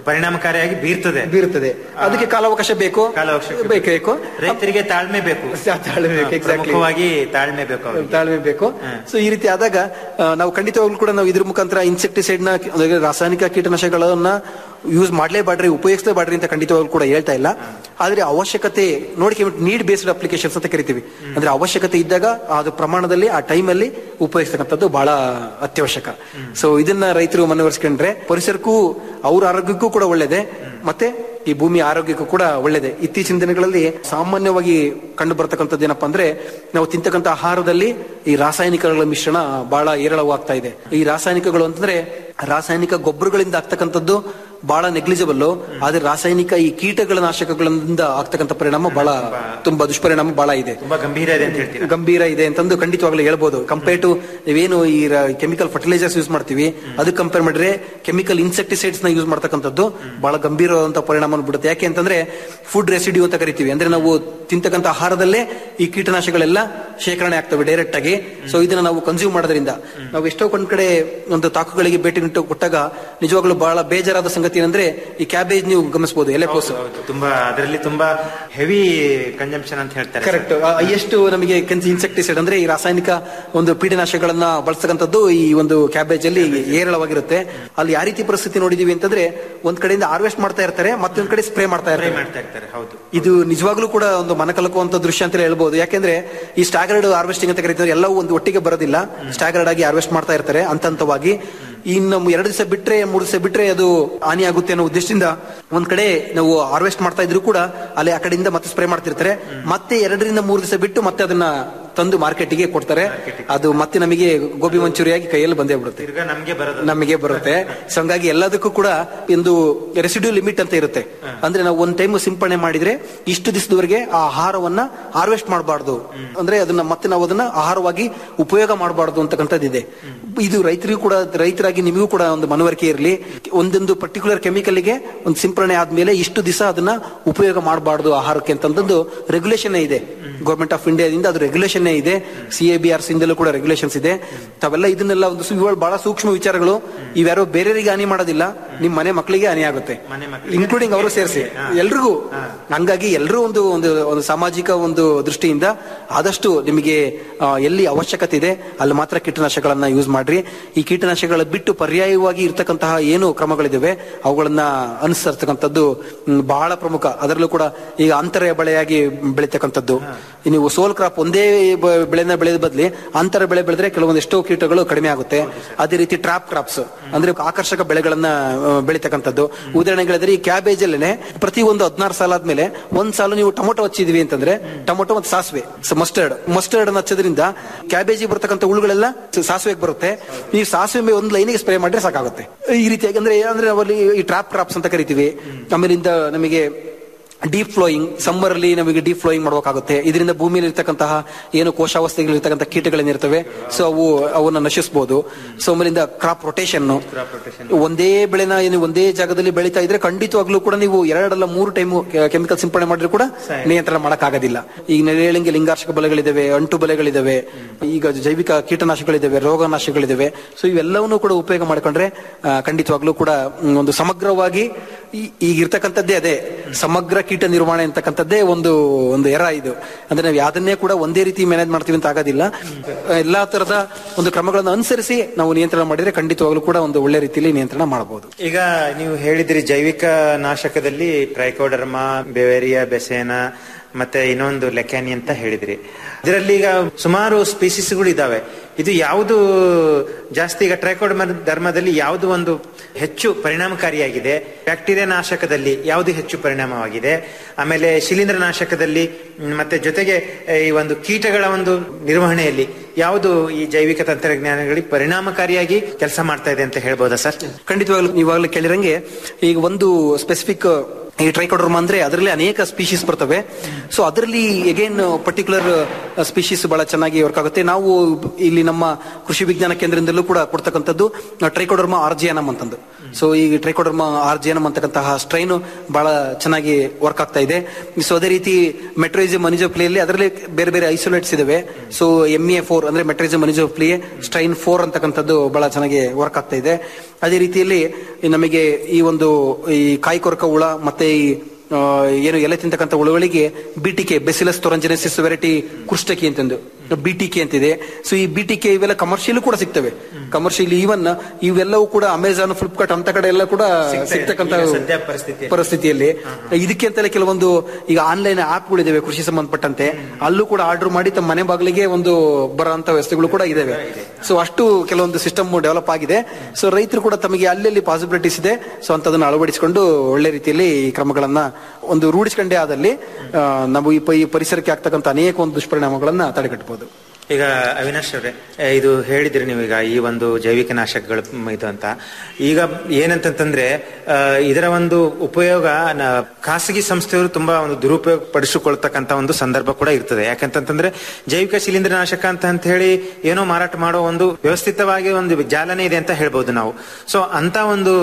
ಪರಿಣಾಮಕಾರಿಯಾಗಿ ಬೀರ್ತದೆ ಬೀರುತ್ತದೆ ಅದಕ್ಕೆ ಕಾಲಾವಕಾಶ ಬೇಕು ಕಾಲಾವಕಾಶ ಬೇಕು ಬೇಕು ರೈತರಿಗೆ ತಾಳ್ಮೆ ಬೇಕು ತಾಳ್ಮೆ ಬೇಕು, exactly. ಪ್ರಮುಖವಾಗಿ ತಾಳ್ಮೆ ಬೇಕು ಅವ್ರಿಗೆ. ತಾಳ್ಮೆ ಬೇಕು ಸೊ ಈ ರೀತಿ ಆದಾಗ ಆ, ನಾವು ಖಂಡಿತವಾಗ್ಲೂ ಕೂಡ ನಾವು ಇದ್ರ ಮುಖಾಂತರ ಇನ್ಸೆಕ್ಟಿಸೈಡ್ ನ ಅಂದ್ರೆ ರಾಸಾಯನಿಕ ಕೀಟನಾಶಕಗಳನ್ನ ಯೂಸ್ ಮಾಡ್ಲೇಬಾಡ್ರಿ ಉಪಯೋಗಿಸಲೇಬಾಡ್ರಿ ಅಂತ ಖಂಡಿತವಾಗ್ಲೂ ಕೂಡ ಹೇಳ್ತಾ ಇಲ್ಲ ಆದ್ರೆ ಅವಶ್ಯಕತೆ ನೋಡಿ ನೀಡ್ ಬೇಸ್ಡ್ ಅಪ್ಲಿಕೇಶನ್ಸ್ ಅಂತ ಕರಿತೀವಿ ಅಂದ್ರೆ ಅವಶ್ಯಕತೆ ಇದ್ದಾಗ ಅದು ಪ್ರಮಾಣದಲ್ಲಿ ಆ ಟೈಮಲ್ಲಿ ಉಪಯೋಗಿಸ್ತಕ್ಕಂಥದ್ದು ಬಹಳ ಅತ್ಯವಶ್ಯಕ ಸೊ ಇದನ್ನ ರೈತರು ಮನವರಿಸ್ಕೊಂಡ್ರೆ ಪರಿಸರಕ್ಕೂ ಅವ್ರ ಆರೋಗ್ಯಕ್ಕೂ ಕೂಡ ಒಳ್ಳೇದೆ ಮತ್ತೆ ಈ ಭೂಮಿ ಆರೋಗ್ಯಕ್ಕೂ ಕೂಡ ಒಳ್ಳೇದೆ ಇತ್ತೀಚಿನ ದಿನಗಳಲ್ಲಿ ಸಾಮಾನ್ಯವಾಗಿ ಕಂಡು ಬರ್ತಕ್ಕಂಥದ್ದು ಏನಪ್ಪಾ ಅಂದ್ರೆ ನಾವು ತಿಂತಕ್ಕಂಥ ಆಹಾರದಲ್ಲಿ ಈ ರಾಸಾಯನಿಕಗಳ ಮಿಶ್ರಣ ಬಹಳ ಏರಳವಾಗ್ತಾ ಇದೆ ಈ ರಾಸಾಯನಿಕಗಳು ಅಂತಂದ್ರೆ ರಾಸಾಯನಿಕ ಗೊಬ್ಬರಗಳಿಂದ ಆಗ್ತಕ್ಕಂಥದ್ದು ಬಹಳ ನೆಗ್ಲಿಜಿಬಲ್ ಆದ್ರೆ ರಾಸಾಯನಿಕ ಈ ಕೀಟಗಳ ನಾಶಕಗಳಿಂದ ಆಗ್ತಕ್ಕಂಥ ಪರಿಣಾಮ ಬಹಳ ತುಂಬಾ ದುಷ್ಪರಿಣಾಮ ಬಹಳ ಇದೆ ತುಂಬಾ ಗಂಭೀರ ಇದೆ ಅಂತ ಹೇಳ್ತೀರಾ ಗಂಭೀರ ಇದೆ ಅಂತಂದು ಖಂಡಿತವಾಗ್ಲೂ ಹೇಳ್ಬೋದು ಕಂಪೇರ್ ಟು ನೀವೇನು ಈ ಕೆಮಿಕಲ್ ಫರ್ಟಿಲೈಸರ್ಸ್ ಯೂಸ್ ಮಾಡ್ತೀವಿ ಅದಕ್ಕೆ ಕಂಪೇರ್ ಮಾಡಿದ್ರೆ ಕೆಮಿಕಲ್ ಇನ್ಸೆಕ್ಟಿಸೈಡ್ಸ್ ನ ಯೂಸ್ ಮಾಡ್ತಕ್ಕಂಥದ್ದು ಬಹಳ ಗಂಭೀರವಾದಂತಹ ಪರಿಣಾಮ ಬಿಡುತ್ತೆ ಯಾಕೆ ಅಂತಂದ್ರೆ ಫುಡ್ ರೆಸಿಡ್ಯೂ ಅಂತ ಕರಿತೀವಿ ಅಂದ್ರೆ ನಾವು ತಿಂತಕ್ಕಂಥ ಆಹಾರದಲ್ಲೇ ಈ ಕೀಟನಾಶಗಳೆಲ್ಲ ಶೇಖರಣೆ ಆಗ್ತವೆ ಡೈರೆಕ್ಟ್ ಆಗಿ ಸೊ ಇದನ್ನ ನಾವು ಕನ್ಸ್ಯೂಮ್ ಮಾಡೋದ್ರಿಂದ ನಾವು ಎಷ್ಟೋ ಒಂದ್ ಕಡೆ ಒಂದು ತಾಕುಗಳಿಗೆ ಭೇಟಿ ನೀಟ್ಟು ಕೊಟ್ಟಾಗ ನಿಜವಾಗ್ಲೂ ಬಹಳ ಬೇಜಾರಾದ ಸಂಗತಿ ಏನಂದ್ರೆ ಈ ಕ್ಯಾಬೇಜ್ ನೀವು ಗಮನಿಸಬಹುದು ಎಲೆಕೋಸು ತುಂಬಾ ಅದರಲ್ಲಿ ತುಂಬಾ ಹೆವಿ ಕನ್ಸಂಪ್ಷನ್ ಅಂತ ಹೇಳ್ತಾರೆ ಕರೆಕ್ಟ್ ಎಷ್ಟು ನಮಗೆ ಇನ್ಸೆಕ್ಟಿಸೈಡ್ ಅಂದ್ರೆ ಈ ರಾಸಾಯನಿಕ ಒಂದು ಪೀಡನಾಶಕಗಳನ್ನ ಬಳಸ್ತಕ್ಕಂಥದ್ದು ಈ ಒಂದು ಕ್ಯಾಬೇಜ್ ಅಲ್ಲಿ ಏರಳವಾಗಿರುತ್ತೆ ಅಲ್ಲಿ ಯಾವ ರೀತಿ ಪರಿಸ್ಥಿತಿ ನೋಡಿದೀವಿ ಅಂತಂದ್ರೆ ಒಂದ್ ಕಡೆಯಿಂದ ಹಾರ್ವೆಸ್ಟ್ ಮಾಡ್ತಾ ಇರ್ತಾರೆ ಮತ್ತೊಂದ್ ಕಡೆ ಸ್ಪ್ರೇ ಮಾಡ್ತಾ ಇರ್ತಾರೆ ಮಾಡ್ತಾ ಇರ್ತಾರೆ ಹೌದು ಇದು ನಿಜವಾಗ್ಲೂ ಕೂಡ ಒಂದು ಮನಕಲಕುವಂತ ದೃಶ್ಯ ಅಂತ ಹೇಳ್ಬೋದು ಯಾಕೆಂದ್ರೆ ಈ ಸ್ಟಾಗರ್ಡ್ ಹಾರ್ವೆಸ್ಟಿಂಗ್ ಅಂತ ಕರೀತಾರೆ ಎಲ್ಲವೂ ಒಂದು ಒಟ್ಟಿಗೆ ಬರೋದಿಲ್ಲ ಸ್ಟಾಗರ್ಡ್ ಆಗಿ ಹಾರ್ವೆಸ್ಟ್ ಮಾಡ್ತಾ ಇರ್ತಾರೆ ಹಂತ ಹಂತವಾಗಿ ಇನ್ನು ಎರಡು ದಿವಸ ಬಿಟ್ರೆ ಮೂರು ದಿವಸ ಬಿಟ್ರೆ ಅದು ಹಾನಿ ಆಗುತ್ತೆ ಅನ್ನೋ ಉದ್ದೇಶದಿಂದ ಒಂದ್ ಕಡೆ ನಾವು ಹಾರ್ವೆಸ್ಟ್ ಮಾಡ್ತಾ ಇದ್ರು ಕೂಡ ಅಲ್ಲಿ ಆ ಕಡೆಯಿಂದ ಮತ್ತೆ ಸ್ಪ್ರೇ ಮಾಡ್ತಿರ್ತಾರೆ ಮತ್ತೆ ಎರಡರಿಂದ ಮೂರು ದಿವಸ ಬಿಟ್ಟು ಮತ್ತೆ ಅದನ್ನ ತಂದು ಮಾರ್ಕೆಟಿಗೆ ಕೊಡ್ತಾರೆ ಅದು ಮತ್ತೆ ನಮಗೆ ಗೋಬಿ ಮಂಚೂರಿಯಾಗಿ ಕೈಯಲ್ಲಿ ಬಂದೇ ಬಿಡುತ್ತೆ ತಿರ್ಗಾ ನಮ್ಗೆ ಬರೋದು ನಮಗೆ ಬರುತ್ತೆ ಸೊ ಹಂಗಾಗಿ ಎಲ್ಲದಕ್ಕೂ ಕೂಡ ಒಂದು ರೆಸಿಡ್ಯೂ ಲಿಮಿಟ್ ಅಂತ ಇರುತ್ತೆ ಅಂದ್ರೆ ನಾವು ಒಂದ್ ಟೈಮ್ ಸಿಂಪಡಣೆ ಮಾಡಿದ್ರೆ ಇಷ್ಟು ದಿವಸದವರೆಗೆ ಆ ಆಹಾರವನ್ನ ಹಾರ್ವೆಸ್ಟ್ ಮಾಡಬಾರ್ದು ಅಂದ್ರೆ ಅದನ್ನ ಮತ್ತೆ ನಾವು ಅದನ್ನ ಆಹಾರವಾಗಿ ಉಪಯೋಗ ಮಾಡಬಾರ್ದು ಅಂತಕ್ಕಂಥದ್ದು ಇದೆ ಇದು ರೈತರಿಗೂ ಕೂಡ ರೈತರಾಗಿ ನಿಮಗೂ ಕೂಡ ಒಂದು ಮನವರಿಕೆ ಇರಲಿ ಒಂದೊಂದು ಪರ್ಟಿಕ್ಯುಲರ್ ಕೆಮಿಕಲ್ಗೆ ಒಂದು ಸಿಂಪಡಣೆ ಆದ್ಮೇಲೆ ಇಷ್ಟು ದಿವಸ ಅದನ್ನ ಉಪಯೋಗ ಮಾಡಬಾರ್ದು ಆಹಾರಕ್ಕೆ ಅಂತಂದದ್ದು ರೆಗ್ಯುಲೇಷನ್ ಇದೆ ಗೌರ್ಮೆಂಟ್ ಆಫ್ ಇಂಡಿಯಾದಿಂದ ಅದು ರೆಗ್ಯುಲೇಷನ್ ಇದೆ ಸಿ ಎ ಬಿ ಆರ್ ಸಿಂದಲೂ ಕೂಡ ರೆಗ್ಯುಲೇಷನ್ಸ್ ಇದೆ ತಾವೆಲ್ಲ ಇದನ್ನೆಲ್ಲ ಒಂದು ಸು- ಇವುಗಳು ಬಹಳ ಸೂಕ್ಷ್ಮ ವಿಚಾರಗಳು ಇವ್ಯಾರೋ ಬೇರೆಯವರಿಗೆ ಹಾನಿ ಮಾಡೋದಿಲ್ಲ ನಿಮ್ ಮನೆ ಮಕ್ಕಳಿಗೆ ಹಾನಿ ಆಗುತ್ತೆ ಇನ್ಕ್ಲೂಡಿಂಗ್ ಅವರು ಸೇರಿಸಿ ಎಲ್ರಿಗೂ ಹಂಗಾಗಿ ಎಲ್ಲರೂ ಒಂದು ಒಂದು ಒಂದು ಸಾಮಾಜಿಕ ಒಂದು ದೃಷ್ಟಿಯಿಂದ ಆದಷ್ಟು ನಿಮಗೆ ಆ, ಎಲ್ಲಿ ಅವಶ್ಯಕತೆ ಇದೆ ಅಲ್ಲಿ ಮಾತ್ರ ಕೀಟನಾಶಕಗಳನ್ನ ಯೂಸ್ ಮಾಡ್ರಿ ಈ ಕೀಟನಾಶಕಗಳ ಬಿಟ್ಟು ಪರ್ಯಾಯವಾಗಿ ಇರ್ತಕ್ಕಂತಹ ಏನು ಕ್ರಮಗಳಿದಾವೆ ಅವುಗಳನ್ನ ಅನುಸರಿಸ್ತಕ್ಕಂಥದ್ದು ಮ್, ಬಹಳ ಪ್ರಮುಖ ಅದರಲ್ಲೂ ಕೂಡ ಈಗ ಅಂತರ ಬೆಳೆಯಾಗಿ ಬೆಳೀತಕ್ಕಂಥದ್ದು ನೀವು ಸೋಲ್ ಕ್ರಾಪ್ ಒಂದೇ ಬ- ಬೆಳೆನ ಬೆಳೆದ ಬದಲಿ ಅಂತರ ಬೆಳೆ ಬೆಳೆದ್ರೆ ಕೆಲವೊಂದಿಷ್ಟೋ ಕೀಟಗಳು ಕಡಿಮೆ ಆಗುತ್ತೆ ಅದೇ ರೀತಿ ಟ್ರಾಪ್ ಕ್ರಾಪ್ಸ್ ಅಂದ್ರೆ ಆಕರ್ಷಕ ಬೆಳೆಗಳನ್ನ ಆ, ಬೆಳೀತಕ್ಕಂಥದ್ದು ಉದಾಹರಣೆಗೆ ಹೇಳಿದ್ರೆ ಈ ಕ್ಯಾಬೇಜ್ ಅಲ್ಲೇನೆ ಪ್ರತಿ ಒಂದು ಹದಿನಾರು ಸಾಲ ಆದ್ಮೇಲೆ ಒಂದ್ ಸಾಲು ನೀವು ಟೊಮೊಟೊ ಹಚ್ಚಿದ್ವಿ ಅಂತಂದ್ರೆ ಟೊಮೊಟೊ ಮತ್ತು ಸಾಸಿವೆ ಮಸ್ಟರ್ಡ್ ಮಸ್ಟರ್ಡ್ ಅನ್ನ ಹಚ್ಚೋದ್ರಿಂದ ಕ್ಯಾಬೇಜಿ ಬರ್ತಕ್ಕಂಥ ಹುಳುಗಳೆಲ್ಲ ಸಾಸಿವೆಗೆ ಬರುತ್ತೆ ನೀವು ಸಾಸಿವೆ ಮೇಲೆ ಒಂದು ಲೈನಿಗೆ ಸ್ಪ್ರೇ ಮಾಡಿದ್ರೆ ಸಾಕಾಗುತ್ತೆ ಈ ರೀತಿಯಾಗಿ ಅಂದ್ರೆ ಅಂದ್ರೆ ನಾವಲ್ಲಿ ಈ ಟ್ರಾಪ್ ಕ್ರಾಪ್ಸ್ ಅಂತ ಕರಿತೀವಿ ಆಮೇಲಿಂದ ನಮಗೆ ಡೀಪ್ ಫ್ಲೋಯಿಂಗ್ ಸಮ್ಮರ್ ಅಲ್ಲಿ ನಮಗೆ ಡೀಪ್ ಫ್ಲೋಯಿಂಗ್ ಮಾಡಬೇಕಾಗುತ್ತೆ ಇದರಿಂದ ಭೂಮಿಯಲ್ಲಿ ಇರ್ತಕ್ಕಂತಹ ಏನು ಕೋಶಾವಸ್ಥೆಗಳು ಇರ್ತಕ್ಕಂಥ ಕೀಟಗಳೇನಿರ್ತವೆ ಸೊ ಅವು ಅವನ್ನ ನಶಿಸಬಹುದು ಸೊ ಆಮೇಲಿಂದ ಕ್ರಾಪ್ ರೊಟೇಷನ್ ಒಂದೇ ಬೆಳೆನ ಏನು ಒಂದೇ ಜಾಗದಲ್ಲಿ ಬೆಳೀತಾ ಇದ್ರೆ ಖಂಡಿತವಾಗ್ಲೂ ಕೂಡ ನೀವು ಎರಡಲ್ಲ ಮೂರು ಟೈಮ್ ಕೆಮಿಕಲ್ ಸಿಂಪಡಣೆ ಮಾಡಿದ್ರೆ ಕೂಡ ನಿಯಂತ್ರಣ ಮಾಡಕ್ಕಾಗೋದಿಲ್ಲ ಈಗ ನಾನು ಹೇಳಿಂಗೆ ಲಿಂಗಾರ್ಷಕ ಬಲೆಗಳಿದಾವೆ ಅಂಟು ಬಲೆಗಳಿದಾವೆ ಈಗ ಜೈವಿಕ ಕೀಟನಾಶಕಗಳಿದಾವೆ ರೋಗನಾಶಕಗಳಿದಾವೆ ಸೊ ಇವೆಲ್ಲವನ್ನೂ ಕೂಡ ಉಪಯೋಗ ಮಾಡ್ಕೊಂಡ್ರೆ ಆ, ಖಂಡಿತವಾಗ್ಲೂ ಕೂಡ ಮ್, ಒಂದು ಸಮಗ್ರವಾಗಿ ಈ- ಈಗ ಇರ್ತಕ್ಕಂಥದ್ದೇ ಅದೇ ಸಮಗ್ರ ಕೀಟ ನಿರ್ವಹಣೆ ಅಂತಕ್ಕಂಥದ್ದೇ ಒಂದು ಒಂದು ಎರ ಇದು ಅಂದ್ರೆ ನಾವು ಯಾವ್ದನ್ನೇ ಕೂಡ ಒಂದೇ ರೀತಿ ಮ್ಯಾನೇಜ್ ಮಾಡ್ತೀವಿ ಅಂತ ಆಗೋದಿಲ್ಲ ಎಲ್ಲಾ ತರದ ಒಂದು ಕ್ರಮಗಳನ್ನು ಅನುಸರಿಸಿ ನಾವು ನಿಯಂತ್ರಣ ಮಾಡಿದ್ರೆ ಖಂಡಿತವಾಗ್ಲೂ ಕೂಡ ಒಂದು ಒಳ್ಳೆ ರೀತಿಯಲ್ಲಿ ನಿಯಂತ್ರಣ ಮಾಡಬಹುದು ಈಗ ನೀವು ಹೇಳಿದ್ರಿ ಜೈವಿಕ ನಾಶಕದಲ್ಲಿ ಟ್ರೈಕೋಡರ್ಮಾ ಬೆವೇರಿಯಾ ಬೆಸೇನ ಮತ್ತೆ ಇನ್ನೊಂದು ಲೆಕ್ಯಾನಿ ಅಂತ ಹೇಳಿದ್ರಿ ಇದರಲ್ಲಿ ಈಗ ಸುಮಾರು ಸ್ಪೀಸೀಸ್ಗಳು ಇದಾವೆ ಇದು ಯಾವುದು ಜಾಸ್ತಿ ಈಗ ಟ್ರೈಕೋಡರ್ಮ ಧರ್ಮದಲ್ಲಿ ಯಾವುದು ಒಂದು ಹೆಚ್ಚು ಪರಿಣಾಮಕಾರಿಯಾಗಿದೆ ಬ್ಯಾಕ್ಟೀರಿಯಾ ನಾಶಕದಲ್ಲಿ ಯಾವುದು ಹೆಚ್ಚು ಪರಿಣಾಮವಾಗಿದೆ ಆಮೇಲೆ ಶಿಲೀಂಧ್ರ ನಾಶಕದಲ್ಲಿ ಮ್, ಮತ್ತೆ ಜೊತೆಗೆ ಆ, ಈ ಒಂದು ಕೀಟಗಳ ಒಂದು ನಿರ್ವಹಣೆಯಲ್ಲಿ ಯಾವುದು ಈ ಜೈವಿಕ ತಂತ್ರಜ್ಞಾನಗಳಿಗೆ ಪರಿಣಾಮಕಾರಿಯಾಗಿ ಕೆಲಸ ಮಾಡ್ತಾ ಇದೆ ಅಂತ ಹೇಳ್ಬೋದಾ ಸರ್ ಖಂಡಿತವಾಗ್ಲೂ ನೀವಾಗ್ಲೂ ಕೇಳಿರಂಗೆ ಈಗ ಒಂದು ಸ್ಪೆಸಿಫಿಕ್ ಈ ಟ್ರೈಕೋಡರ್ಮ ಅಂದ್ರೆ ಅದರಲ್ಲಿ ಅನೇಕ ಸ್ಪೀಶೀಸ್ ಬರ್ತವೆ ಸೊ ಅದರಲ್ಲಿ ಎಗೇನ್ ಪರ್ಟಿಕ್ಯುಲರ್ ಸ್ಪೀಶೀಸ್ ಬಹಳ ಚೆನ್ನಾಗಿ ವರ್ಕ್ ಆಗುತ್ತೆ ನಾವು ಇಲ್ಲಿ ನಮ್ಮ ಕೃಷಿ ವಿಜ್ಞಾನ ಕೇಂದ್ರದಿಂದಲೂ ಕೂಡ ಕೊಡ್ತಕ್ಕಂಥದ್ದು ಟ್ರೈಕೋಡರ್ಮ ಆರ್ಜಿಯನಮ್ ಅಂತಂದು ಸೊ ಈ ಟ್ರೈಕೋಡರ್ಮ ಆರ್ಜಿಯನಮ್ ಅಂತಕ್ಕಂತಹ ಸ್ಟ್ರೈನ್ ಬಹಳ ಚೆನ್ನಾಗಿ ವರ್ಕ್ ಆಗ್ತಾ ಇದೆ ಸೊ ಅದೇ ರೀತಿ ಮೆಟ್ರೋಯಿಸಮ್ ಮನಿಜೋಪ್ಲಿಯಲ್ಲಿ ಅದರಲ್ಲಿ ಬೇರೆ ಬೇರೆ ಐಸೋಲೇಟ್ಸ್ ಇದಾವೆ ಸೊ ಎಂ ಎ ಫೋರ್ ಅಂದ್ರೆ ಮೆಟ್ರೋಯಿಸಮ್ ಮನಿಜೋಪ್ಲಿಯೇ ಸ್ಟ್ರೈನ್ ಫೋರ್ ಅಂತಕ್ಕಂಥದ್ದು ಬಹಳ ಚೆನ್ನಾಗಿ ವರ್ಕ್ ಆಗ್ತಾ ಇದೆ ಅದೇ ರೀತಿಯಲ್ಲಿ ಈ ನಮಗೆ ಈ ಒಂದು ಈ ಕಾಯಿಕೊರಕ ಹುಳ ಮತ್ತೆ ಈ ಆ, ಏನು ಎಲೆ ತಿಂತಕ್ಕಂಥ ಹುಳುಗಳಿಗೆ ಬಿಟಿಕೆ ಬೆಸಿಲಸ್ ತೊರಂಜೆನೆಸಿಸ್ ವೆರೈಟಿ ಕುಷ್ಟಕಿ ಅಂತಂದು ಬಿಟಿಕೆ ಅಂತಿದೆ ಸೊ ಈ ಬಿಟಿಕೆ ಇವೆಲ್ಲ ಕಮರ್ಷಿಯಲ್ ಕೂಡ ಸಿಗ್ತವೆ ಕಮರ್ಷಿಯಲ್ ಈವನ್ ಇವೆಲ್ಲವೂ ಕೂಡ ಅಮೆಜಾನ್ ಫ್ಲಿಪ್ಕಾರ್ಟ್ ಅಂತ ಕಡೆ ಎಲ್ಲ ಕೂಡ ಸಿಗ್ತಕ್ಕಂಥ ಈಗ ಸದ್ಯ ಪರಿಸ್ಥಿತಿ ಪರಿಸ್ಥಿತಿಯಲ್ಲಿ ಇದಕ್ಕೆ ಅಂತಲೇ ಕೆಲವೊಂದು ಈಗ ಆನ್ಲೈನ್ ಆಪ್ಗಳಿದಾವೆ ಕೃಷಿ ಸಂಬಂಧಪಟ್ಟಂತೆ ಅಲ್ಲೂ ಕೂಡ ಆರ್ಡರ್ ಮಾಡಿ ತಮ್ಮ ಮನೆ ಬಾಗಿಲಿಗೆ ಒಂದು ಬರೋಂತ ವ್ಯವಸ್ಥೆಗಳು ಕೂಡ ಇದಾವೆ ಸೊ ಅಷ್ಟು ಕೆಲವೊಂದು ಸಿಸ್ಟಮ್ ಡೆವಲಪ್ ಆಗಿದೆ ಸೊ ರೈತರು ಕೂಡ ತಮಗೆ ಅಲ್ಲಲ್ಲಿ ಪಾಸಿಬಿಲಿಟೀಸ್ ಇದೆ ಸೊ ಅಂತದನ್ನ ಅಳವಡಿಸಿಕೊಂಡು ಒಳ್ಳೆ ರೀತಿಯಲ್ಲಿ ಈ ಕ್ರಮಗಳನ್ನ ಒಂದು ರೂಢಿಸಿಕೊಂಡೇ ಆದಲ್ಲಿ ಆ, ನಾವು ಈ ಪ- ಈ ಪರಿಸರಕ್ಕೆ ಆಗ್ತಕ್ಕಂಥ ಅನೇಕ ಒಂದು ದುಷ್ಪರಿಣಾಮಗಳನ್ನ ತಡೆಗಟ್ಟಬಹುದು ಈಗ ಅವಿನಾಶ್ ಅವರೇ ಎ, ಇದು ಹೇಳಿದ್ರಿ ನೀವು ಈಗ ಈ ಒಂದು ಜೈವಿಕ ನಾಶಕಗಳು ಮ್, ಇದು ಅಂತ ಈಗ ಏನಂತಂತಂದ್ರೆ ಆ, ಇದರ ಒಂದು ಉಪಯೋಗ ನ- ಖಾಸಗಿ ಸಂಸ್ಥೆಯವರು ತುಂಬಾ ಒಂದು ದುರುಪಯೋಗ ಪಡಿಸಿಕೊಳ್ತಕ್ಕಂತ ಒಂದು ಸಂದರ್ಭ ಕೂಡ ಇರ್ತದೆ ಯಾಕಂತಂತಂದ್ರೆ ಜೈವಿಕ ಶಿಲೀಂಧ್ರನಾಶಕ ಅಂತ ಅಂತ ಹೇಳಿ ಏನೋ ಮಾರಾಟ ಮಾಡೋ ಒಂದು ವ್ಯವಸ್ಥಿತವಾಗಿ ಒಂದು ಜಾಲನೆ ಇದೆ ಅಂತ ಹೇಳ್ಬೋದು ನಾವು ಸೊ ಅಂತ ಒಂದು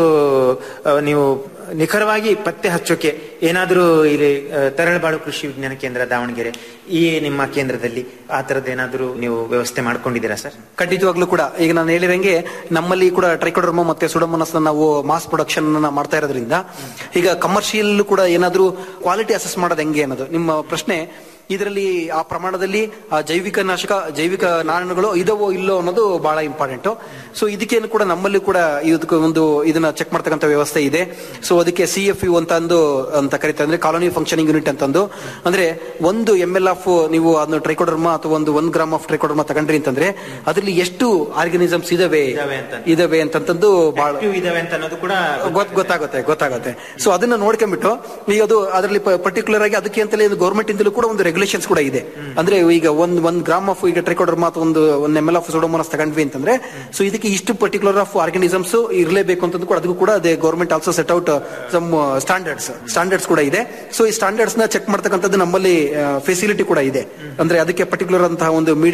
ಆ, ನೀವು ನಿಖರವಾಗಿ ಪತ್ತೆ ಹಚ್ಚೋಕೆ ಏನಾದರೂ ಇಲ್ಲಿ ಆ, ತರಳಬಾಳು ಕೃಷಿ ವಿಜ್ಞಾನ ಕೇಂದ್ರ ದಾವಣಗೆರೆ ಈ ನಿಮ್ಮ ಕೇಂದ್ರದಲ್ಲಿ ಆ ತರದ್ದು ಏನಾದರೂ ನೀವು ವ್ಯವಸ್ಥೆ ಮಾಡ್ಕೊಂಡಿದ್ದೀರಾ ಸರ್ ಖಂಡಿತವಾಗ್ಲೂ ಕೂಡ ಈಗ ನಾನು ಹೇಳಿರಂಗೆ ನಮ್ಮಲ್ಲಿ ಕೂಡ ಟ್ರೈಕೋಡರ್ಮ ಮತ್ತೆ ಸುಡಮನಸ್ ನಾವು ಮಾಸ್ ಪ್ರೊಡಕ್ಷನ್ ಮಾಡ್ತಾ ಇರೋದ್ರಿಂದ ಈಗ ಕಮರ್ಷಿಯಲ್ ಕೂಡ ಏನಾದ್ರೂ ಕ್ವಾಲಿಟಿ ಅಸೆಸ್ ಮಾಡೋದು ಹೆಂಗೆ ಅನ್ನೋದು ನಿಮ್ಮ ಪ್ರಶ್ನೆ ಇದರಲ್ಲಿ ಆ ಪ್ರಮಾಣದಲ್ಲಿ ಆ ಜೈವಿಕ ನಾಶಕ ಜೈವಿಕ ನಾರಣಗಳು ಇದಾವೋ ಇಲ್ಲೋ ಅನ್ನೋದು ಬಹಳ ಇಂಪಾರ್ಟೆಂಟ್ ಸೊ ಇದಕ್ಕೇನು ಕೂಡ ನಮ್ಮಲ್ಲಿ ಕೂಡ ಇದಕ್ಕೆ ಒಂದು ಇದನ್ನ ಚೆಕ್ ಮಾಡ್ತಕ್ಕಂಥ ವ್ಯವಸ್ಥೆ ಇದೆ ಸೊ ಅದಕ್ಕೆ ಸಿ ಎಫ್ ಯು ಅಂತ ಅಂದು ಅಂತ ಕರೀತಾರೆ ಅಂದ್ರೆ ಕಾಲೋನಿ ಫಂಕ್ಷನಿಂಗ್ ಯೂನಿಟ್ ಅಂತಂದು ಅಂದ್ರೆ ಒಂದು ಎಂ ಎಲ್ ಆಫ್ ನೀವು ಅದನ್ನ ಟ್ರೈಕೋಡರ್ಮ ಅಥವಾ ಒಂದು ಒಂದ್ ಗ್ರಾಮ್ ಆಫ್ ಟ್ರೈಕೋಡರ್ಮ ತಗೊಂಡ್ರಿ ಅಂತಂದ್ರೆ ಅದರಲ್ಲಿ ಎಷ್ಟು ಆರ್ಗನಿಸಮ್ಸ್ ಇದಾವೆ ಇದಾವೆ ಅಂತಂತಂದು ಬಹಳ Active ಇದಾವೆ ಅಂತ ಅನ್ನೋದು ಕೂಡ ಗೊತ್- ಗೊತ್ತಾಗುತ್ತೆ ಗೊತ್ತಾಗುತ್ತೆ ಸೊ ಅದನ್ನ ನೋಡ್ಕೊಂಡ್ಬಿಟ್ಟು ಈಗ ಅದು ಅದರಲ್ಲಿ ಪರ್ಟಿಕ್ಯುಲರ್ ಆಗಿ ಅದಕ್ಕೆ ಅಂತಲೇ ಗೌರ್ಮೆಂಟ್ ಇಂದಲೂ ಕೂಡ ಒಂದು ರೆಗ್ಯುಲೇಷನ್ಸ್ ಕೂಡ ಇದೆ ಅಂದ್ರೆ ಈಗ ಒಂದ್ ಒಂದ್ ಗ್ರಾಮ್ ಆಫ್ ಈಗ ಟ್ರೈಕೋಡರ್ಮ ಅಥವಾ ಒಂದು ಒಂದ್ ಎಮ್ ಎಲ್ ಆಫ್ ಸೋಡೋಮೋನಸ್ ತಗೊಂಡ್ವಿ ಅಂತಂದ್ರೆ ಸೊ ಇದಕ್ಕೆ ಇಷ್ಟು ಪರ್ಟಿಕ್ಯುಲರ್ ಆಫ್ ಆರ್ಗನಿಸಮ್ಸ್ ಇರಲೇಬೇಕು ಅಂತ ಕೂಡ ಅದಕ್ಕೂ ಕೂಡ ಅದೇ government also set out some standards standards ಕೂಡ ಇದೆ ಸೊ ಈ ಸ್ಟ್ಯಾಂಡರ್ಡ್ಸ್ ನ ಚೆಕ್ ಮಾಡ್ತಕ್ಕಂಥದ್ದು ನಮ್ಮಲ್ಲಿ ಫೆಸಿಲಿಟಿ ಕೂಡ ಇದೆ ಅಂದ್ರೆ ಅದಕ್ಕೆ ಪರ್ಟಿಕ್ಯುಲರ್ ಅಂತಹ ಒಂದು